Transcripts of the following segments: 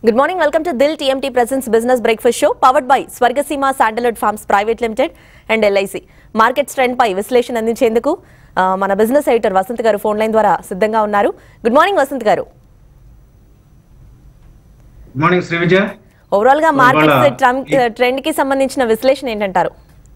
Good morning welcome to Dil TMT presence business breakfast show powered by Swargaseema sandalwood farms private limited and LIC market trend పై విశ్లేషణ అందించేందుకు ఆ, మన business editor Vasant గారు phone line ద్వారా సిద్ధంగా ఉన్నారు గుడ్ మార్నింగ్ వసంత్ గారు good morning Shri Vijaya overall గా So, మార్కెట్ ఇవాళ- ట్రెండ్ కి సంబంధించిన విశ్లేషణ ఏంటంటారు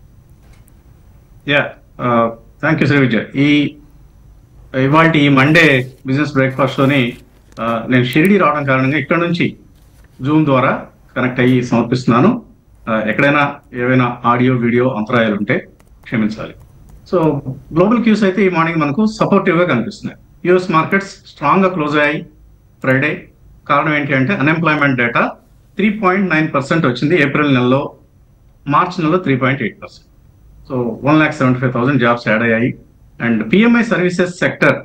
yeah thank you Shri Vijaya ఈ ఇవాళ ఈ మండే బిజినెస్ బ్రేక్ఫాస్ట్ లోని ఆ, నేను షిరిడి రావడం కారణంగా ఇక్కడ నుంచి జూమ్ ద్వారా కనెక్ట్ అయ్యి సమర్పిస్తున్నాను ఆ, ఎక్కడైనా ఏవైనా ఆడియో వీడియో అంతరాయాలు ఉంటే క్షమించాలి సో గ్లోబల్ క్యూస్ అయితే ఈ మార్నింగ్ మనకు సపోర్టివ్ గా కనిపిస్తున్నాయి యుఎస్ మార్కెట్స్ స్ట్రాంగ్ గా క్లోజ్ అయ్యాయి ఫ్రైడే కారణం ఏంటి అంటే unemployment data three point nine percent వచ్చింది ఏప్రిల్ నెలలో మార్చ్ నెలలో three point eight percent so one lakh seventy five thousand jobs add అయ్యాయి and PMI services sector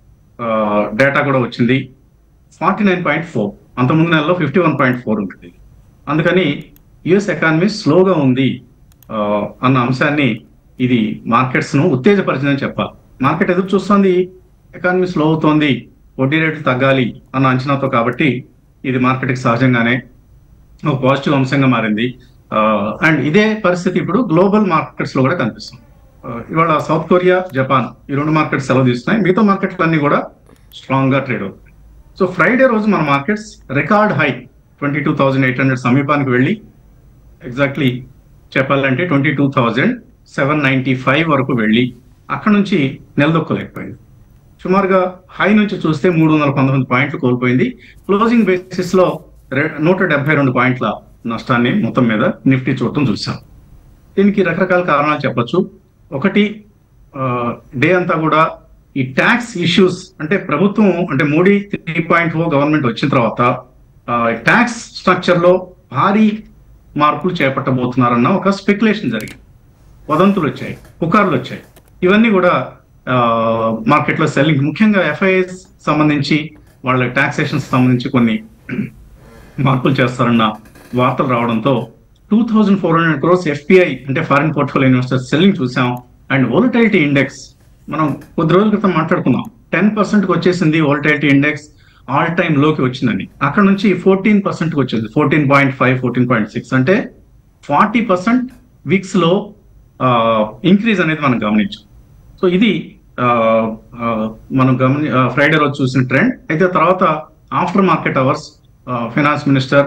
data కూడా వచ్చింది ఫార్టీ నైన్ పాయింట్ ఫోర్ అంతకుముందు నెలలో ఫిఫ్టీ వన్ పాయింట్ ఫోర్ ఉంటుంది అందుకని యుఎస్ ఎకానమీ స్లోగా ఉంది ఆ, అన్న అంశాన్ని ఇది మార్కెట్స్ ను ఉత్తేజపరిచిందని చెప్పాలి మార్కెట్ ఎదురు చూస్తుంది ఎకానమీ స్లో అవుతోంది వడ్డీ రేట్లు తగ్గాలి అన్న అంచనాతో కాబట్టి ఇది మార్కెట్కి సహజంగానే ఒక పాజిటివ్ అంశంగా మారింది అండ్ ఇదే పరిస్థితి ఇప్పుడు గ్లోబల్ మార్కెట్స్ లో కూడా కనిపిస్తుంది ఆ, ఇవాళ సౌత్ కొరియా జపాన్ ఈ రెండు మార్కెట్స్ సెలవు తీస్తున్నాయి మిగతా మార్కెట్లు అన్ని కూడా స్ట్రాంగ్ గా ట్రేడ్ అవుతాయి సో ఫ్రైడే రోజు మన markets record high twenty two thousand eight hundred సమీపానికి వెళ్ళి ఎగ్జాక్ట్లీ చెప్పాలంటే twenty two thousand seven ninety five వరకు వెళ్ళి అక్కడ నుంచి నిలదొక్కలేకపోయింది సుమారుగా హై నుంచి చూస్తే మూడు వందల పంతొమ్మిది పాయింట్లు కోల్పోయింది క్లోజింగ్ బేసిస్ లో రె- నూట డెబ్బై రెండు పాయింట్ల నష్టాన్ని మొత్తం మీద నిఫ్టీ చూడటం చూసాం దీనికి రకరకాల కారణాలు చెప్పొచ్చు ఒకటి డే అంతా కూడా ఈ ట్యాక్స్ ఇష్యూస్ అంటే ప్రభుత్వం అంటే Modi three point oh government వచ్చిన తర్వాత ట్యాక్స్ స్ట్రక్చర్ లో భారీ మార్పులు చేపట్టబోతున్నారన్న ఒక స్పెక్యులేషన్ జరిగింది వదంతులు వచ్చాయి పుకార్లు వచ్చాయి ఇవన్నీ కూడా మార్కెట్లో సెల్లింగ్ ముఖ్యంగా ఎఫ్ఐఎస్ సంబంధించి వాళ్ళ టాక్సేషన్ సంబంధించి కొన్ని మార్పులు చేస్తారన్న వార్తలు రావడంతో two thousand four hundred crores FPI అంటే ఫారిన్ పోర్ట్ఫోలియో ఇన్వెస్టర్స్ సెల్లింగ్ చూసాం అండ్ వోలటైలిటీ ఇండెక్స్ మనం కొద్ది రోజుల క్రితం మాట్లాడుకున్నాం టెన్ పర్సెంట్ కి వచ్చేసింది వోలటైలిటీ ఇండెక్స్ ఆల్ టైమ్ లోకి వచ్చిందని అక్కడ నుంచి ఫోర్టీన్ పర్సెంట్ కి వచ్చింది fourteen point five fourteen point six అంటే ఫార్టీ పర్సెంట్ వీక్స్ లో ఇంక్రీజ్ అనేది మనం గమనించాం సో ఇది ఆ, ఆ, మనం గమని ఫ్రైడే రోజు చూసిన ట్రెండ్ అయితే తర్వాత after market hours finance minister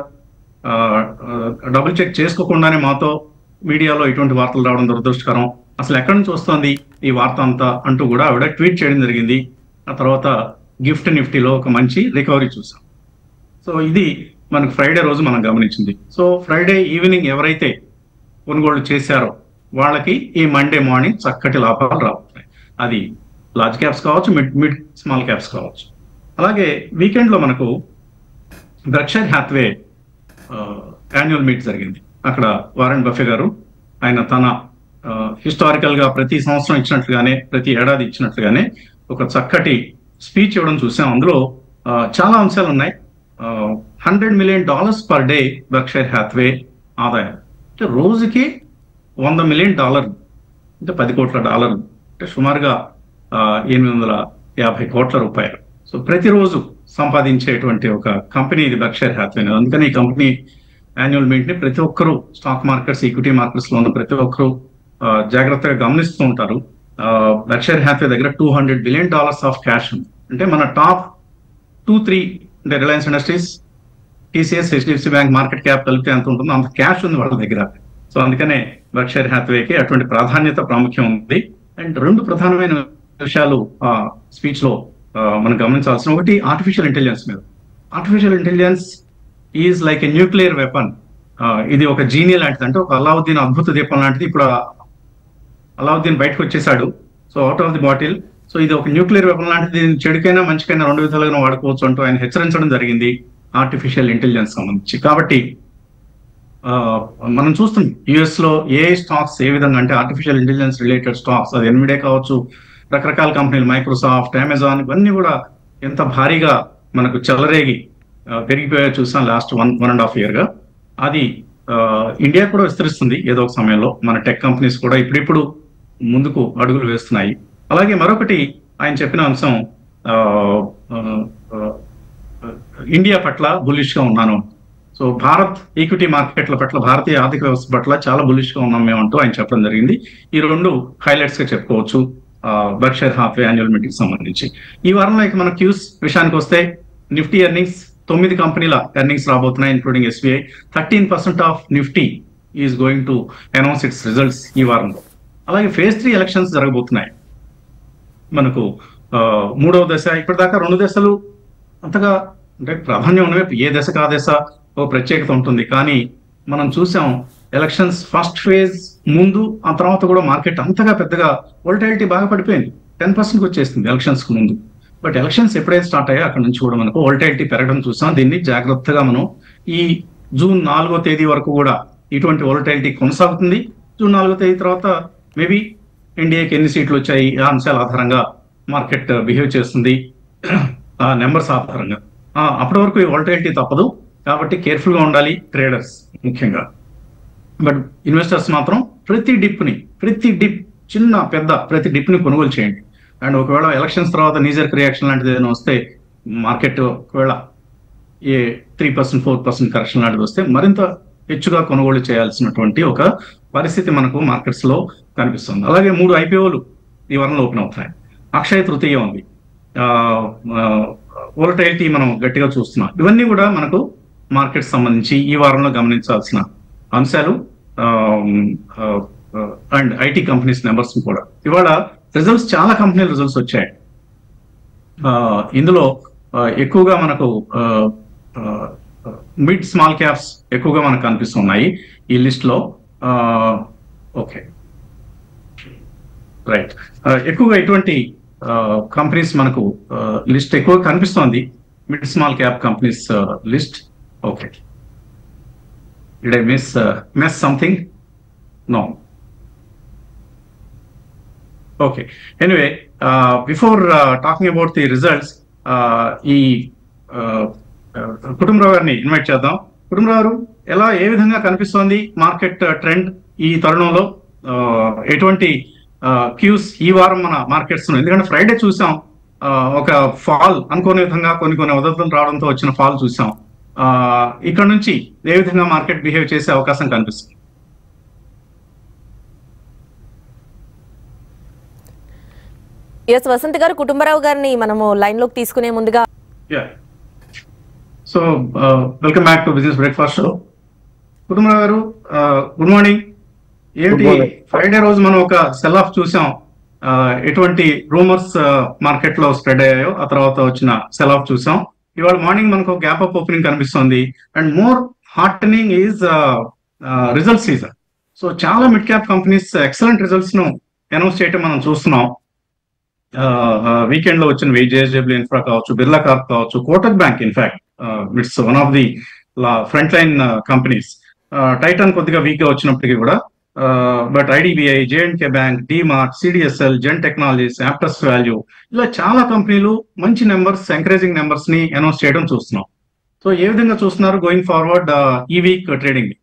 double check చేసుకోకుండానే మాతో మీడియాలో ఇటువంటి వార్తలు రావడం దురదృష్టకరం అసలు ఎక్కడి నుంచి వస్తుంది ఈ వార్త అంతా అంటూ కూడా ఆవిడ ట్వీట్ చేయడం జరిగింది ఆ తర్వాత గిఫ్ట్ నిఫ్టీలో ఒక మంచి రికవరీ చూసాం సో ఇది మనకు ఫ్రైడే రోజు మనం గమనించింది సో ఫ్రైడే ఈవినింగ్ ఎవరైతే కొనుగోలు చేశారో వాళ్ళకి ఈ మండే మార్నింగ్ చక్కటి లాభాలు రాబోతున్నాయి అది లార్జ్ క్యాప్స్ కావచ్చు మిడ్ మిడ్ స్మాల్ క్యాప్స్ కావచ్చు అలాగే వీకెండ్ లో మనకు బ్రక్షర్ హ్యాత్వే యాన్యువల్ మీట్ జరిగింది అక్కడ వారెన్ బఫే గారు ఆయన తన హిస్టారికల్ గా ప్రతి సంవత్సరం ఇచ్చినట్లుగానే ప్రతి ఏడాది ఇచ్చినట్లుగానే ఒక చక్కటి స్పీచ్ ఇవ్వడం చూసాం అందులో ఆ, చాలా అంశాలు ఉన్నాయి hundred million dollars per day Berkshire Hathaway ఆదాయం అంటే రోజుకి వంద మిలియన్ డాలర్ అంటే పది కోట్ల డాలర్ అంటే సుమారుగా ఆ, ఎనిమిది వందల యాభై కోట్ల రూపాయలు సో ప్రతిరోజు సంపాదించేటువంటి ఒక కంపెనీ ఇది బర్క్షైర్ హ్యాత్వే అందుకని ఈ కంపెనీ యాన్యువల్ మీట్ ని ప్రతి ఒక్కరూ స్టాక్ మార్కెట్స్ ఈక్విటీ మార్కెట్స్ లో ఉన్న ప్రతి ఒక్కరూ ఆ, జాగ్రత్తగా గమనిస్తూ ఉంటారు బర్క్షైర్ హ్యాత్వే దగ్గర two hundred billion dollars of cash ఉంది అంటే మన టాప్ టూ త్రీ అంటే రిలయన్స్ ఇండస్ట్రీస్ టీసీఎస్ హెచ్డిఎఫ్సి బ్యాంక్ మార్కెట్ క్యాప్ కలిపితే ఎంత ఉంటుందో అంత క్యాష్ ఉంది వాళ్ళ దగ్గర సో అందుకనే బర్క్షైర్ హ్యాత్వేకి అటువంటి ప్రాధాన్యత ప్రాముఖ్యం ఉంది అండ్ రెండు ప్రధానమైన విషయాలు ఆ స్పీచ్ లో ఆ, మనం గమనించాల్సిన ఒకటి ఆర్టిఫిషియల్ ఇంటెలిజెన్స్ మీద artificial intelligence is like a nuclear weapon ఇది ఒక జీనియా లాంటిది అంటే ఒక అల్లావుద్దీన్ అద్భుత దీపం లాంటిది ఇప్పుడు ఆ అలావుద్దీన్ బయటకు వచ్చేసాడు so out of the bottle so ఇది ఒక న్యూక్లియర్ వెపన్ లాంటిది దీన్ని చెడుకైనా మంచికైనా రెండు విధాలుగా వాడుకోవచ్చు అంటూ ఆయన హెచ్చరించడం జరిగింది ఆర్టిఫిషియల్ ఇంటెలిజెన్స్ సంబంధించి కాబట్టి ఆ, మనం చూస్తాం యుఎస్ లో ఏ స్టాక్స్ ఏ విధంగా అంటే ఆర్టిఫిషియల్ ఇంటెలిజెన్స్ రిలేటెడ్ స్టాక్స్ అది ఎన్విడే కావచ్చు రకరకాల కంపెనీలు మైక్రోసాఫ్ట్ అమెజాన్ ఇవన్నీ కూడా ఎంత భారీగా మనకు చెలరేగి ఆ, పెరిగిపోయాయో చూసాం last one one and half year గా అది ఆ, ఇండియా కూడా విస్తరిస్తుంది ఏదో ఒక సమయంలో మన టెక్ కంపెనీస్ కూడా ఇప్పుడిప్పుడు ముందుకు అడుగులు వేస్తున్నాయి అలాగే మరొకటి ఆయన చెప్పిన అంశం ఆ, ఆ, ఆ, ఇండియా పట్ల బులిష్ గా ఉన్నాను సో భారత్ ఈక్విటీ మార్కెట్ల పట్ల భారతీయ ఆర్థిక వ్యవస్థ పట్ల చాలా బులిష్ గా ఉన్నాం మేము అంటూ ఆయన చెప్పడం జరిగింది ఈ రెండు హైలైట్స్ గా చెప్పుకోవచ్చు బర్షర్ హాఫ్వే యాన్యువల్ మీటింగ్ సంబంధించి ఈ వారంలో ఇక మన క్యూస్ విషయానికి వస్తే నిఫ్టీ ఎర్నింగ్స్ తొమ్మిది కంపెనీల ఎర్నింగ్స్ రాబోతున్నాయి including SBI thirteen percent of Nifty is going to announce its results ఈ వారంలో అలాగే ఫేజ్ త్రీ ఎలక్షన్స్ జరగబోతున్నాయి మనకు ఆ, మూడవ దశ ఇప్పటిదాకా రెండు దశలు అంతగా అంటే ప్రాధాన్యం ఉన్నవే ఏ దశ కా దశ ఓ ప్రత్యేకత ఉంటుంది కానీ మనం చూసాం ఎలక్షన్స్ ఫస్ట్ ఫేజ్ ముందు ఆ తర్వాత కూడా మార్కెట్ అంతగా పెద్దగా వోల్టాలిటీ బాగా పడిపోయింది టెన్ పర్సెంట్ వచ్చేసింది ఎలక్షన్స్ కు ముందు బట్ ఎలక్షన్స్ ఎప్పుడైతే స్టార్ట్ అయ్యాయో అక్కడ నుంచి కూడా మనకు వోల్టాలిటీ పెరగడం చూసాం దీన్ని జాగ్రత్తగా మనం ఈ జూన్ నాలుగో తేదీ వరకు కూడా ఇటువంటి వోల్టాలిటీ కొనసాగుతుంది జూన్ నాలుగో తేదీ తర్వాత మేబీ ఇండియాకి ఎన్ని సీట్లు వచ్చాయి ఆ అంశాల ఆధారంగా మార్కెట్ బిహేవ్ చేస్తుంది ఆ నెంబర్స్ ఆధారంగా ఆ, అప్పటి వరకు ఈ వోల్టాలిటీ తప్పదు కాబట్టి కేర్ఫుల్ గా ఉండాలి ట్రేడర్స్ ముఖ్యంగా బట్ ఇన్వెస్టర్స్ మాత్రం ప్రతి డిప్ ని ప్రతి డిప్ చిన్న పెద్ద ప్రతి డిప్ ని కొనుగోలు చేయండి అండ్ ఒకవేళ ఎలక్షన్స్ తర్వాత నీజర్ రియాక్షన్ లాంటిది ఏదైనా వస్తే మార్కెట్ ఒకవేళ a three percent four percent correction లాంటిది వస్తే మరింత హెచ్చుగా కొనుగోలు చేయాల్సినటువంటి ఒక పరిస్థితి మనకు మార్కెట్స్ లో కనిపిస్తుంది అలాగే మూడు ఐపీఓలు ఈ వారంలో ఓపెన్ అవుతున్నాయి అక్షయ తృతీయ ఉంది వోలటైలిటీ మనం గట్టిగా చూస్తున్నాం ఇవన్నీ కూడా మనకు మార్కెట్ సంబంధించి ఈ వారంలో గమనించాల్సిన అంశాలు అండ్ ఐటీ కంపెనీస్ నెంబర్స్ కూడా ఇవాళ రిజల్ట్స్ చాలా కంపెనీల రిజల్ట్స్ వచ్చాయి ఆ, ఇందులో ఆ, ఎక్కువగా మనకు మిడ్ స్మాల్ క్యాప్స్ ఎక్కువగా మనకు కనిపిస్తున్నాయి ఈ లిస్ట్ లో ఓకే రైట్ ఎక్కువగా ఇటువంటి కంపెనీస్ మనకు లిస్ట్ ఎక్కువ కనిపిస్తోంది mid small cap companies list okay did I miss miss something no okay anyway before talking about the results ఈ uh, uh, కుటుంబరావు గారిని ఇన్వైట్ చేద్దాం కుటుంబరావు గారు ఎలా ఏ విధంగా కనిపిస్తోంది మార్కెట్ ట్రెండ్ ఈ తరుణంలో uh, ఎటువంటి క్యూస్ ఈ వారం మన మార్కెట్స్ ఎందుకంటే ఫ్రైడే చూసాం uh, ఒక ఫాల్ అనుకోని విధంగా కొన్ని కొన్ని ఉదతులు రావడంతో వచ్చిన ఫాల్ చూసాం uh, ఇక్కడ నుంచి ఏ విధంగా మార్కెట్ బిహేవ్ చేసే అవకాశం కనిపిస్తుంది ఎస్ వసంత్ గారు కుటుంబరావు గారిని మనము లైన్ లోకి తీసుకునే ముందుగా yeah so welcome back to business breakfast show Kutumbarao garu good morning ఏమిటి Good morning. ఫ్రైడే రోజు మనం ఒక సెల్ ఆఫ్ చూసాం Uh, ఎటువంటి రూమర్స్ మార్కెట్ లో స్ప్రెడ్ అయ్యాయో ఆ తర్వాత వచ్చిన సెల్ ఆఫ్ చూసాం ఇవాళ మార్నింగ్ మనకు గ్యాప్ అప్ ఓపెనింగ్ కనిపిస్తుంది and more heartening is result season so చాలా mid cap companies excellent results ను అనౌన్స్ చేయటం మనం చూస్తున్నాం వీకెండ్ లో వచ్చిన జేఎస్డబ్ల్యూ ఇన్ఫ్రా కావచ్చు బిర్లా కార్ప్ కావచ్చు Kotak Bank in fact it's one of the front line companies Titan కొద్దిగా వీక్ గా వచ్చినప్పటికీ కూడా బట్ ఐడిబిఐ జేఎండ్కే బ్యాంక్ డిమార్ట్ సిడిఎస్ఎల్ జెన్ టెక్నాలజీస్ యాప్టస్ వాల్యూ ఇలా చాలా కంపెనీలు మంచి నెంబర్స్ ఎంకరేజింగ్ నెంబర్స్ ని అనౌన్స్ చేయడం చూస్తున్నాం సో ఏ విధంగా చూస్తున్నారు గోయింగ్ ఫార్వర్డ్ ఈ వీక్ ట్రేడింగ్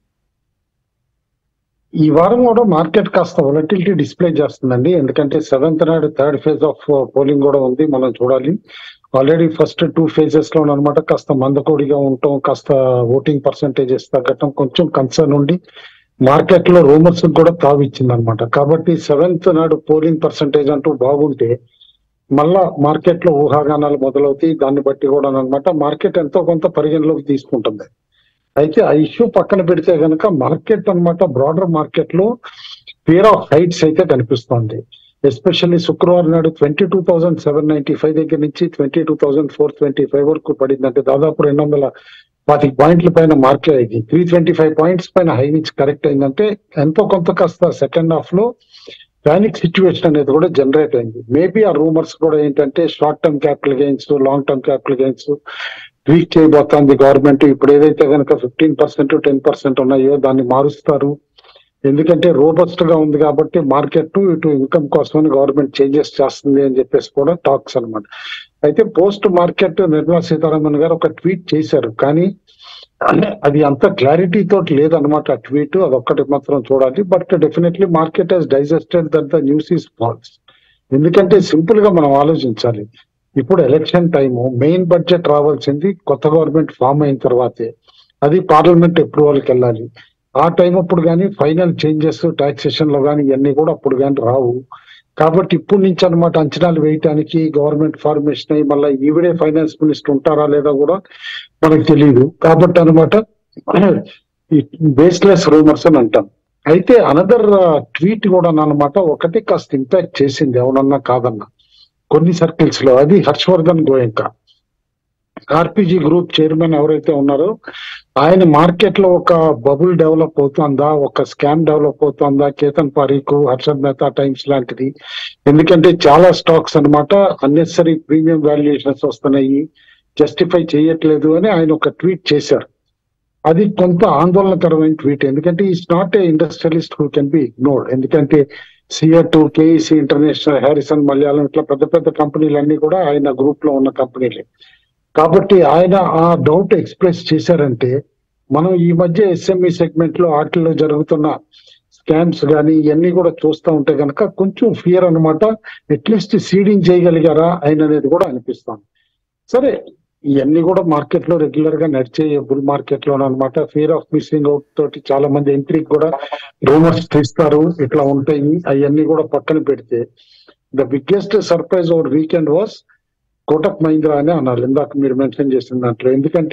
ఈ వారం కూడా మార్కెట్ కాస్త వొలటిలిటీ డిస్ప్లే చేస్తుందండి ఎందుకంటే సెవెంత్ నాడు థర్డ్ ఫేజ్ ఆఫ్ పోలింగ్ కూడా ఉంది మనం చూడాలి ఆల్రెడీ ఫస్ట్ టూ ఫేజెస్ లో అనమాట కాస్త మందకోడిగా ఉండటం కాస్త ఓటింగ్ పర్సంటేజెస్ తగ్గటం కొంచెం కన్సర్న్ ఉండి మార్కెట్ లో రూమర్స్ కూడా తావిచ్చింది అనమాట కాబట్టి సెవెంత్ నాడు పోలింగ్ పర్సంటేజ్ అంటూ బాగుంటే మళ్ళా మార్కెట్ లో ఊహాగానాలు మొదలవుతాయి దాన్ని బట్టి కూడా అనమాట మార్కెట్ ఎంతో కొంత పరిగణలోకి తీసుకుంటుంది అయితే ఆ ఇష్యూ పక్కన పెడితే గనక మార్కెట్ అన్నమాట బ్రాడర్ మార్కెట్ లో ఫియర్ ఆఫ్ హైట్స్ అయితే కనిపిస్తోంది ఎస్పెషల్లీ శుక్రవారం నాడు twenty two thousand seven ninety five దగ్గర నుంచి twenty two thousand four twenty five వరకు పడిందంటే దాదాపు రెండు వందల పాతిక పాయింట్ల పైన మార్కెట్ అయింది త్రీ ట్వంటీ ఫైవ్ పాయింట్స్ పైన హై నుంచి కరెక్ట్ అయిందంటే ఎంతో కొంత కాస్త సెకండ్ హాఫ్ లో పానిక్ సిచ్యువేషన్ అనేది కూడా జనరేట్ అయింది మేబీ ఆ రూమర్స్ కూడా ఏంటంటే short term capital gains long term capital gains tweak చేయబోతోంది గవర్నమెంట్ ఇప్పుడు ఏదైతే కనుక ఫిఫ్టీన్ పర్సెంట్ టెన్ పర్సెంట్ ఉన్నాయో దాన్ని మారుస్తారు ఎందుకంటే రోబస్ట్ గా ఉంది కాబట్టి మార్కెట్ ఇటు ఇన్కమ్ కోసమని గవర్నమెంట్ చేంజెస్ చేస్తుంది అని చెప్పేసి కూడా టాక్స్ అన్నమాట అయితే పోస్ట్ మార్కెట్ నిర్మలా సీతారామన్ గారు ఒక ట్వీట్ చేశారు కానీ అది అంత క్లారిటీ తోటి లేదనమాట ఆ ట్వీట్ అదొక్కటి మాత్రం చూడాలి but definitely market has digested that the news is false ఎందుకంటే సింపుల్ గా మనం ఆలోచించాలి ఇప్పుడు ఎలక్షన్ టైము మెయిన్ బడ్జెట్ రావాల్సింది కొత్త గవర్నమెంట్ ఫామ్ అయిన తర్వాతే అది పార్లమెంట్ అప్రూవల్కి వెళ్ళాలి ఆ టైం అప్పుడు కానీ ఫైనల్ చేంజెస్ టాక్సేషన్ లో కానీ ఇవన్నీ కూడా అప్పుడు కానీ రావు కాబట్టి ఇప్పుడు నుంచి అనమాట అంచనాలు వేయటానికి గవర్నమెంట్ ఫార్మేషన్ అయ్యి మళ్ళీ ఈవిడే ఫైనాన్స్ మినిస్టర్ ఉంటారా లేదా కూడా మనకు తెలియదు కాబట్టి అనమాట బేస్లెస్ రూమర్స్ అని అంటాం అయితే అనదర్ ట్వీట్ కూడా అనమాట ఒకటి కాస్త ఇంపాక్ట్ చేసింది ఎవరన్నా కాదన్నా కొన్ని సర్కిల్స్ లో అది హర్షవర్ధన్ గోయంకా ఆర్పిజి గ్రూప్ చైర్మన్ ఎవరైతే ఉన్నారో ఆయన మార్కెట్ లో ఒక బబుల్ డెవలప్ అవుతుందా ఒక స్కామ్ డెవలప్ అవుతుందా కేతన్ పారీకు హర్షద్ మెహతా టైమ్స్ లాంటిది ఎందుకంటే చాలా స్టాక్స్ అన్నమాట అన్నెసరీ ప్రీమియం వాల్యుయేషన్స్ వస్తున్నాయి జస్టిఫై చేయట్లేదు అని ఆయన ఒక ట్వీట్ చేశారు అది కొంత ఆందోళనకరమైన ట్వీట్ ఎందుకంటే is not a industrialist who can be ignored ఎందుకంటే సిఆర్ టూ కేఈసి ఇంటర్నేషనల్ హ్యారిసన్ మలయాళం ఇట్లా పెద్ద పెద్ద కంపెనీలన్నీ కూడా ఆయన గ్రూప్ లో ఉన్న కంపెనీలే కాబట్టి ఆయన ఆ డౌట్ ఎక్స్ప్రెస్ చేశారంటే మనం ఈ మధ్య ఎస్ఎంఈ సెగ్మెంట్ లో వాటిల్లో జరుగుతున్న స్కామ్స్ కానీ ఇవన్నీ కూడా చూస్తూ ఉంటే కనుక కొంచెం ఫియర్ అనమాట అట్లీస్ట్ సీడింగ్ చేయగలిగారా ఆయన అనేది కూడా అనిపిస్తాం సరే ఇవన్నీ కూడా మార్కెట్ లో రెగ్యులర్ గా నడిచే బుల్ మార్కెట్ లో అనమాట ఫియర్ ఆఫ్ మిస్సింగ్ అవుట్ తోటి చాలా మంది ఎంట్రీకి కూడా రూమర్స్ తీస్తారు ఇట్లా ఉంటాయి అవన్నీ కూడా పక్కన పెడితే the biggest surprise over weekend was Kotak Mahindra అని అన్నారు ఇందాక మీరు మెన్షన్ చేసిన దాంట్లో ఎందుకంటే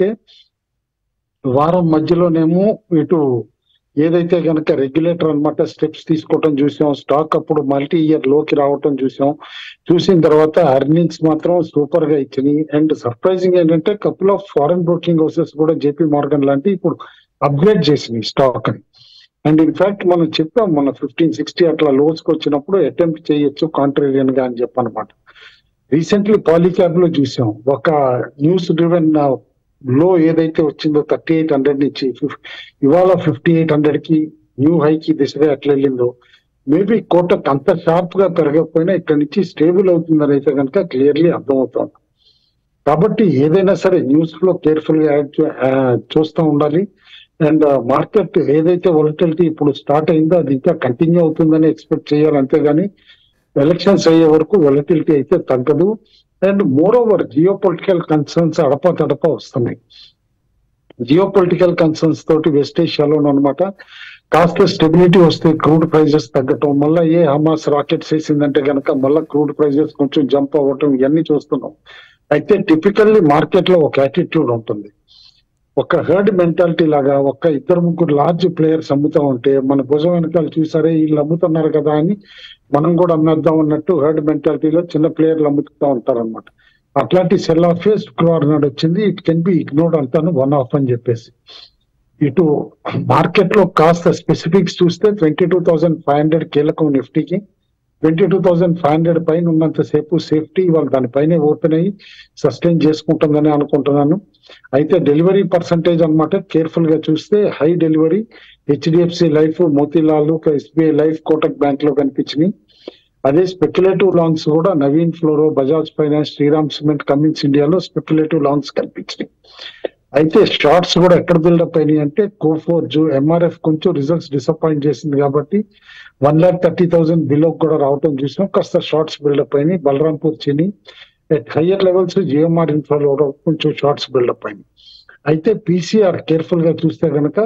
వారం మధ్యలోనేమో ఇటు ఏదైతే గనక రెగ్యులేటర్ అన్నమాట స్టెప్స్ తీసుకోవటం చూసాం స్టాక్ అప్పుడు మల్టీ ఇయర్ లోకి రావటం చూసాం చూసిన తర్వాత ఎర్నింగ్స్ మాత్రం సూపర్ గా ఇచ్చినాయి అండ్ సర్ప్రైజింగ్ ఏంటంటే couple of foreign broking houses కూడా జేపీ మార్గన్ లాంటి ఇప్పుడు అప్గ్రేడ్ చేసినాయి స్టాక్ అని అండ్ ఇన్ఫాక్ట్ మనం చెప్పాం మన ఫిఫ్టీన్ సిక్స్టీ అట్లా లోస్ కి వచ్చినప్పుడు అటెంప్ట్ చేయొచ్చు కాంట్రేరియన్ గా అని చెప్పనమాట రీసెంట్లీ పాలిక్యాబ్ లో చూసాం ఒక న్యూస్ డ్రివెన్ లో ఏదైతే వచ్చిందో థర్టీ ఎయిట్ హండ్రెడ్ నుంచి ఫిఫ్- ఇవాళ ఫిఫ్టీ ఎయిట్ హండ్రెడ్ కి న్యూ హై కి దిశగా ఎట్లా వెళ్ళిందో మేబీ కోటక్ అంత షార్ప్ గా పెరగకపోయినా ఇక్కడ నుంచి స్టేబుల్ అవుతుందని అయితే కనుక క్లియర్లీ అర్థమవుతోంది కాబట్టి ఏదైనా సరే న్యూస్ లో కేర్ఫుల్ గా యాడ్ చే- ఆ, చూస్తూ ఉండాలి అండ్ మార్కెట్ ఏదైతే వొలటిలిటీ ఇప్పుడు స్టార్ట్ అయిందో అది ఇంకా కంటిన్యూ అవుతుందని ఎక్స్పెక్ట్ చేయాలి అంతేగాని ఎలక్షన్స్ అయ్యే వరకు వొలటిలిటీ అయితే తగ్గదు and moreover geopolitical concerns అడప తడప వస్తున్నాయి జియో పొలిటికల్ కన్సర్న్స్ తోటి వెస్ట్ ఏషియాలో అనమాట కాస్త స్టెబిలిటీ వస్తే క్రూడ్ ప్రైజెస్ తగ్గటం మళ్ళీ ఏ హమాస్ రాకెట్స్ వేసిందంటే గనక మళ్ళీ క్రూడ్ ప్రైజెస్ కొంచెం జంప్ అవ్వటం ఇవన్నీ చూస్తున్నాం అయితే టిపికల్లీ మార్కెట్ లో ఒక యాటిట్యూడ్ ఉంటుంది ఒక హర్డ్ మెంటాలిటీ లాగా ఒక ఇద్దరు ముగ్గురు లార్జ్ ప్లేయర్స్ అమ్ముతా ఉంటే మన భుజం వెనకాల చూసారే వీళ్ళు అమ్ముతున్నారు కదా అని మనం కూడా అమ్మేద్దాం అన్నట్టు హర్డ్ మెంటాలిటీలో చిన్న ప్లేయర్లు అమ్ముతూ ఉంటారు అనమాట అట్లాంటి సెల్ ఆఫ్ శుక్రవారం నాడు వచ్చింది ఇట్ కెన్ బి ఇగ్నోర్డ్ అంటాను వన్ ఆఫ్ అని చెప్పేసి ఇటు మార్కెట్ లో కాస్త స్పెసిఫిక్స్ చూస్తే twenty two thousand five hundred కీలకం నిఫ్టీకి twenty two thousand five hundred పైన ఉన్నంత సేపు సేఫ్టీ వాళ్ళు దానిపైనే ఓపెన్ అయ్యి సస్టైన్ చేసుకుంటుందని అనుకుంటున్నాను అయితే డెలివరీ పర్సంటేజ్ అన్నమాట కేర్ఫుల్ గా చూస్తే హై డెలివరీ హెచ్డిఎఫ్సి లైఫ్ మోతీలాల్ ఎస్బీఐ లైఫ్ కోటక్ బ్యాంక్ లో కనిపించినాయి అదే స్పెక్యులేటివ్ లాంగ్స్ కూడా నవీన్ ఫ్లోరో బజాజ్ ఫైనాన్స్ శ్రీరామ్ సిమెంట్ కమిన్స్ ఇండియాలో స్పెక్యులేటివ్ లాంగ్స్ కనిపించినాయి అయితే షార్ట్స్ కూడా ఎక్కడ బిల్డప్ అయినాయి అంటే కోఫోర్జ్ ఎంఆర్ఎఫ్ కొంచెం రిజల్ట్స్ డిసప్పాయింట్ చేసింది కాబట్టి one lakh thirty thousand below కూడా రావటం చూసినాం కాస్త షార్ట్స్ బిల్డప్ అయినాయి Balrampur Chini at higher levels GMR ఇన్ఫ్రాలో కూడా కొంచెం షార్ట్స్ బిల్డప్ అయినాయి అయితే పీసీఆర్ కేర్ఫుల్ గా చూస్తే గనక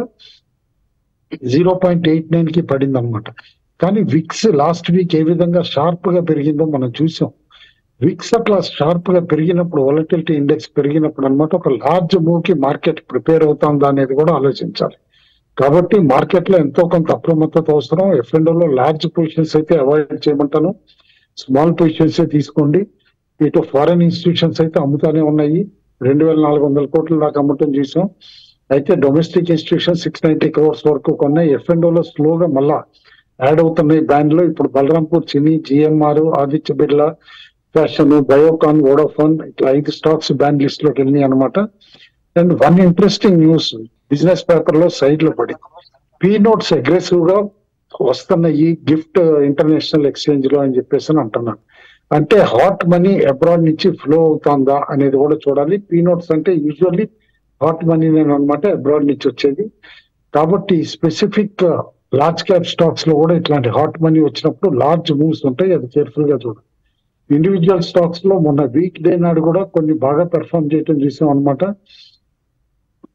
జీరో పాయింట్ ఎయిట్ నైన్ కి పడింది అనమాట కానీ విక్స్ లాస్ట్ వీక్ ఏ విధంగా షార్ప్ గా పెరిగిందో మనం చూసాం విక్స్ అట్లా షార్ప్ గా పెరిగినప్పుడు వాలటిలిటీ ఇండెక్స్ పెరిగినప్పుడు అన్నమాట ఒక లార్జ్ మూవ్ కి మార్కెట్ ప్రిపేర్ అవుతుందా అనేది కూడా ఆలోచించాలి కాబట్టి మార్కెట్ లో ఎంతో కొంత అప్రమత్తత అవసరం ఎఫ్ లో లార్జ్ పొజిషన్స్ అయితే అవాయిడ్ చేయమంటాను స్మాల్ పొజిషన్స్ తీసుకోండి ఇటు ఫారెన్ ఇన్స్టిట్యూషన్స్ అయితే అమ్ముతానే ఉన్నాయి రెండు వేల నాలుగు వందల కోట్ల దాకా అమ్మటం చూసాం అయితే domestic institution six ninety crores వరకు కొన్నాయి ఎఫ్ లో స్లోగా మళ్ళా యాడ్ అవుతున్నాయి బ్యాండ్ లో ఇప్పుడు బలరాంపూర్ చిని జిఎంఆర్ ఆదిత్య బిర్లా ఫ్యాషన్ బయోకాన్ వోడాఫోన్ ఇట్లా ఐదు స్టాక్స్ బ్యాండ్ లిస్ట్ లోకి వెళ్ళినాయి అనమాట and one interesting news business paper లో సైడ్ లో పడి పీ నోట్స్ అగ్రెసివ్ గా వస్తున్నాయి గిఫ్ట్ ఇంటర్నేషనల్ ఎక్స్చేంజ్ లో అని చెప్పేసి అని అంటున్నాను అంటే హాట్ మనీ అబ్రాడ్ నుంచి ఫ్లో అవుతుందా అనేది కూడా చూడాలి పీ నోట్స్ అంటే యూజువల్లీ హాట్ మనీ అనమాట అబ్రాడ్ నుంచి వచ్చేది కాబట్టి స్పెసిఫిక్ లార్జ్ క్యాప్ స్టాక్స్ లో కూడా ఇట్లాంటి హాట్ మనీ వచ్చినప్పుడు లార్జ్ మూవ్స్ ఉంటాయి అది కేర్ఫుల్ గా చూడాలి ఇండివిజువల్ స్టాక్స్ లో మొన్న వీక్ డే నాడు కూడా కొన్ని బాగా పెర్ఫామ్ చేయటం చూసాం అనమాట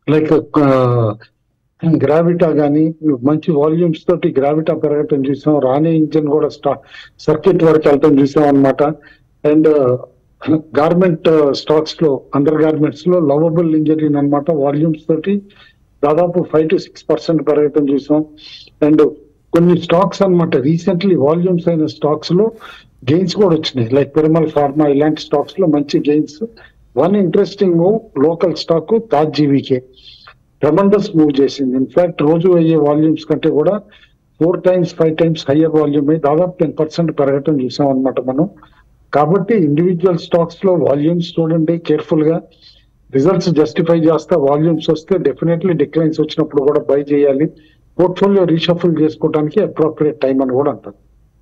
లైక్ గ్రావిటా కానీ మంచి వాల్యూమ్స్ తోటి గ్రావిటా పెరగటం చూసాం రాణి ఇంజిన్ కూడా స్టా సర్క్యూట్ వరకు వెళ్ళటం చూసాం అనమాట అండ్ గార్మెంట్ స్టాక్స్ లో అండర్ గార్మెంట్స్ లో లవబుల్ ఇంజనీరింగ్ అనమాట వాల్యూమ్స్ తోటి దాదాపు ఫైవ్ టు సిక్స్ పర్సెంట్ పెరగటం చూసాం అండ్ కొన్ని స్టాక్స్ అన్నమాట రీసెంట్లీ వాల్యూమ్స్ అయిన స్టాక్స్ లో గెయిన్స్ కూడా వచ్చినాయి లైక్ పెరుమల్ ఫార్మా ఇలాంటి స్టాక్స్ లో మంచి gains one interesting move local stock Taj GVK tremendous move చేసింది ఇన్ఫాక్ట్ రోజు అయ్యే వాల్యూమ్స్ కంటే కూడా four times five times higher volume అయ్యి దాదాపు టెన్ పర్సెంట్ పెరగటం చూసాం అనమాట మనం కాబట్టి ఇండివిజువల్ స్టాక్స్ లో వాల్యూమ్స్ చూడండి కేర్ఫుల్ గా రిజల్ట్స్ జస్టిఫై చేస్తే వాల్యూమ్స్ వస్తే డెఫినెట్లీ డిక్లైన్స్ వచ్చినప్పుడు కూడా బై చేయాలి పోర్ట్ఫోలియో రీషఫుల్ చేసుకోవడానికి అప్రోప్రియేట్ టైం అని కూడా అంటారు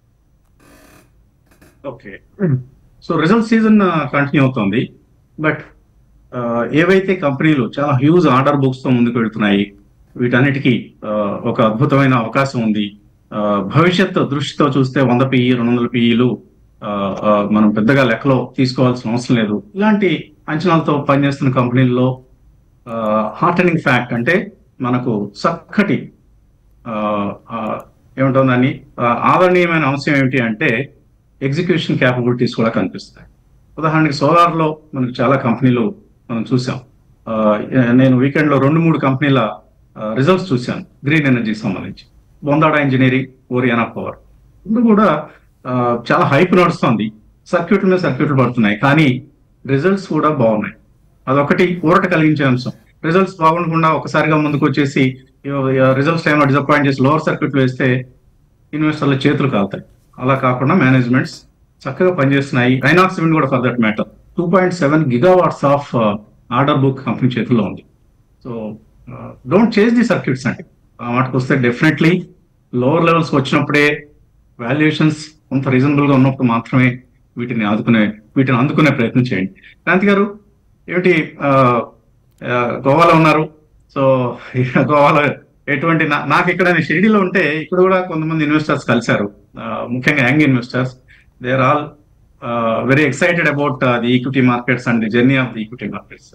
okay so result season continue అవుతుంది బట్ ఏవైతే కంపెనీలు చాలా హ్యూజ్ ఆర్డర్ బుక్స్ తో ముందుకు వెళ్తున్నాయి వీటన్నిటికీ ఆ, ఒక అద్భుతమైన అవకాశం ఉంది ఆ, భవిష్యత్తు దృష్టితో చూస్తే వంద పిఈ రెండు వందల పిఈలు మనం పెద్దగా లెక్కలో తీసుకోవాల్సిన అవసరం లేదు ఇలాంటి అంచనాలతో పనిచేస్తున్న కంపెనీల్లో హార్టనింగ్ ఫ్యాక్ట్ అంటే మనకు చక్కటి ఆ, ఆ, ఏమంటాం దాన్ని ఆ, ఆదరణీయమైన అంశం ఏమిటి అంటే ఎగ్జిక్యూషన్ క్యాపబిలిటీస్ కూడా కనిపిస్తాయి ఉదాహరణకి సోలార్ లో మనకు చాలా కంపెనీలు మనం చూసాం ఆ, నేను వీకెండ్ లో రెండు మూడు కంపెనీల రిజల్ట్స్ చూశాను గ్రీన్ ఎనర్జీకి సంబంధించి బొందాడ ఇంజనీరింగ్ ఓరియానా పవర్ ఇప్పుడు కూడా ఆ, చాలా హైప్ నడుస్తుంది సర్క్యూట్ల మీద సర్క్యూట్లు పడుతున్నాయి కానీ రిజల్ట్స్ కూడా బాగున్నాయి అదొకటి ఊరట కలిగించే అంశం రిజల్ట్స్ బాగుండకుండా ఒకసారిగా ముందుకు వచ్చేసి రిజల్ట్స్ టైంలో డిసప్పాయింట్ చేసి లోవర్ సర్క్యూట్లు వేస్తే ఇన్వెస్టర్ల చేతులు కాలుతాయి అలా కాకుండా మేనేజ్మెంట్స్ చక్కగా పనిచేస్తున్నాయి ఐనాక్స్ సిమెంట్ కూడా for that matter two point seven gigawatts of order book company చేతుల్లో ఉంది so don't change the circuits అండి ఆ మాటకు వస్తే డెఫినెట్లీ లోవర్ లెవెల్స్ వచ్చినప్పుడే వాల్యుయేషన్స్ కొంత రీజనబుల్ గా ఉన్నప్పుడు మాత్రమే వీటిని ఆదుకునే వీటిని అందుకునే ప్రయత్నం చేయండి క్రాంతి గారు ఏమిటి ఆ, ఆ, గోవాలో ఉన్నారు సో ఇక గోవాలో ఎటువంటి నా- నాకు ఇక్కడ నేను షిరిడీలో ఉంటే ఇక్కడ కూడా కొంతమంది ఇన్వెస్టర్స్ కలిశారు ఆ, ముఖ్యంగా young investors they are all very excited about the equity markets and the journey of the equity markets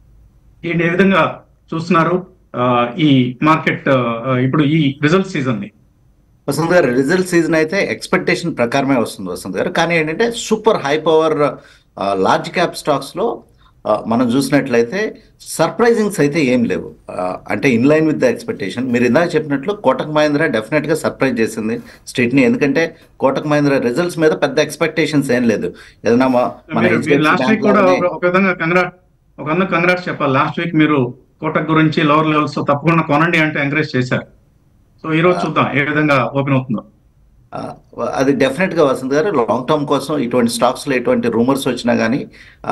ఏంటి ఏ విధంగా చూస్తున్నారు ఆ, ఈ మార్కెట్ ఇప్పుడు ఈ రిజల్ట్ సీజన్ ని వసంత్ గారు రిజల్ట్ సీజన్ అయితే ఎక్స్పెక్టేషన్ ప్రకారమే వస్తుంది వసంత్ గారు కానీ ఏంటంటే super high power large cap stocks లో ఆ, మనం చూసినట్లయితే సర్ప్రైజింగ్స్ అయితే ఏం లేవు ఆ, అంటే in line with the expectation మీరు ఇందాక చెప్పినట్లు కోటక్ మహేంద్ర డెఫినెట్ గా సర్ప్రైజ్ చేసింది స్ట్రీట్ ని ఎందుకంటే కోటక్ మహేంద్ర రిజల్ట్స్ మీద పెద్ద ఎక్స్పెక్టేషన్స్ ఏం లేదు ఏదైనా మా- మన HDFC లాస్ట్ Bank వీక్ కూడా లాగానే- ఒక- ఒక విధంగా కంగ్రాట్ ఒక విధంగా కంగ్రాట్స్ చెప్పాలి లాస్ట్ వీక్ మీరు కోటక్ గురించి లోవర్ లెవెల్స్ తప్పకుండా కొనండి అంటే ఎంకరేజ్ చేశారు సో ఈ రోజు చూద్దాం ఏ విధంగా ఓపెన్ అవుతుందో ఆ, అది డెఫినెట్ గా వసంత్ గారు లాంగ్ టర్మ్ కోసం ఇటువంటి స్టాక్స్ లో ఎటువంటి రూమర్స్ వచ్చినా కానీ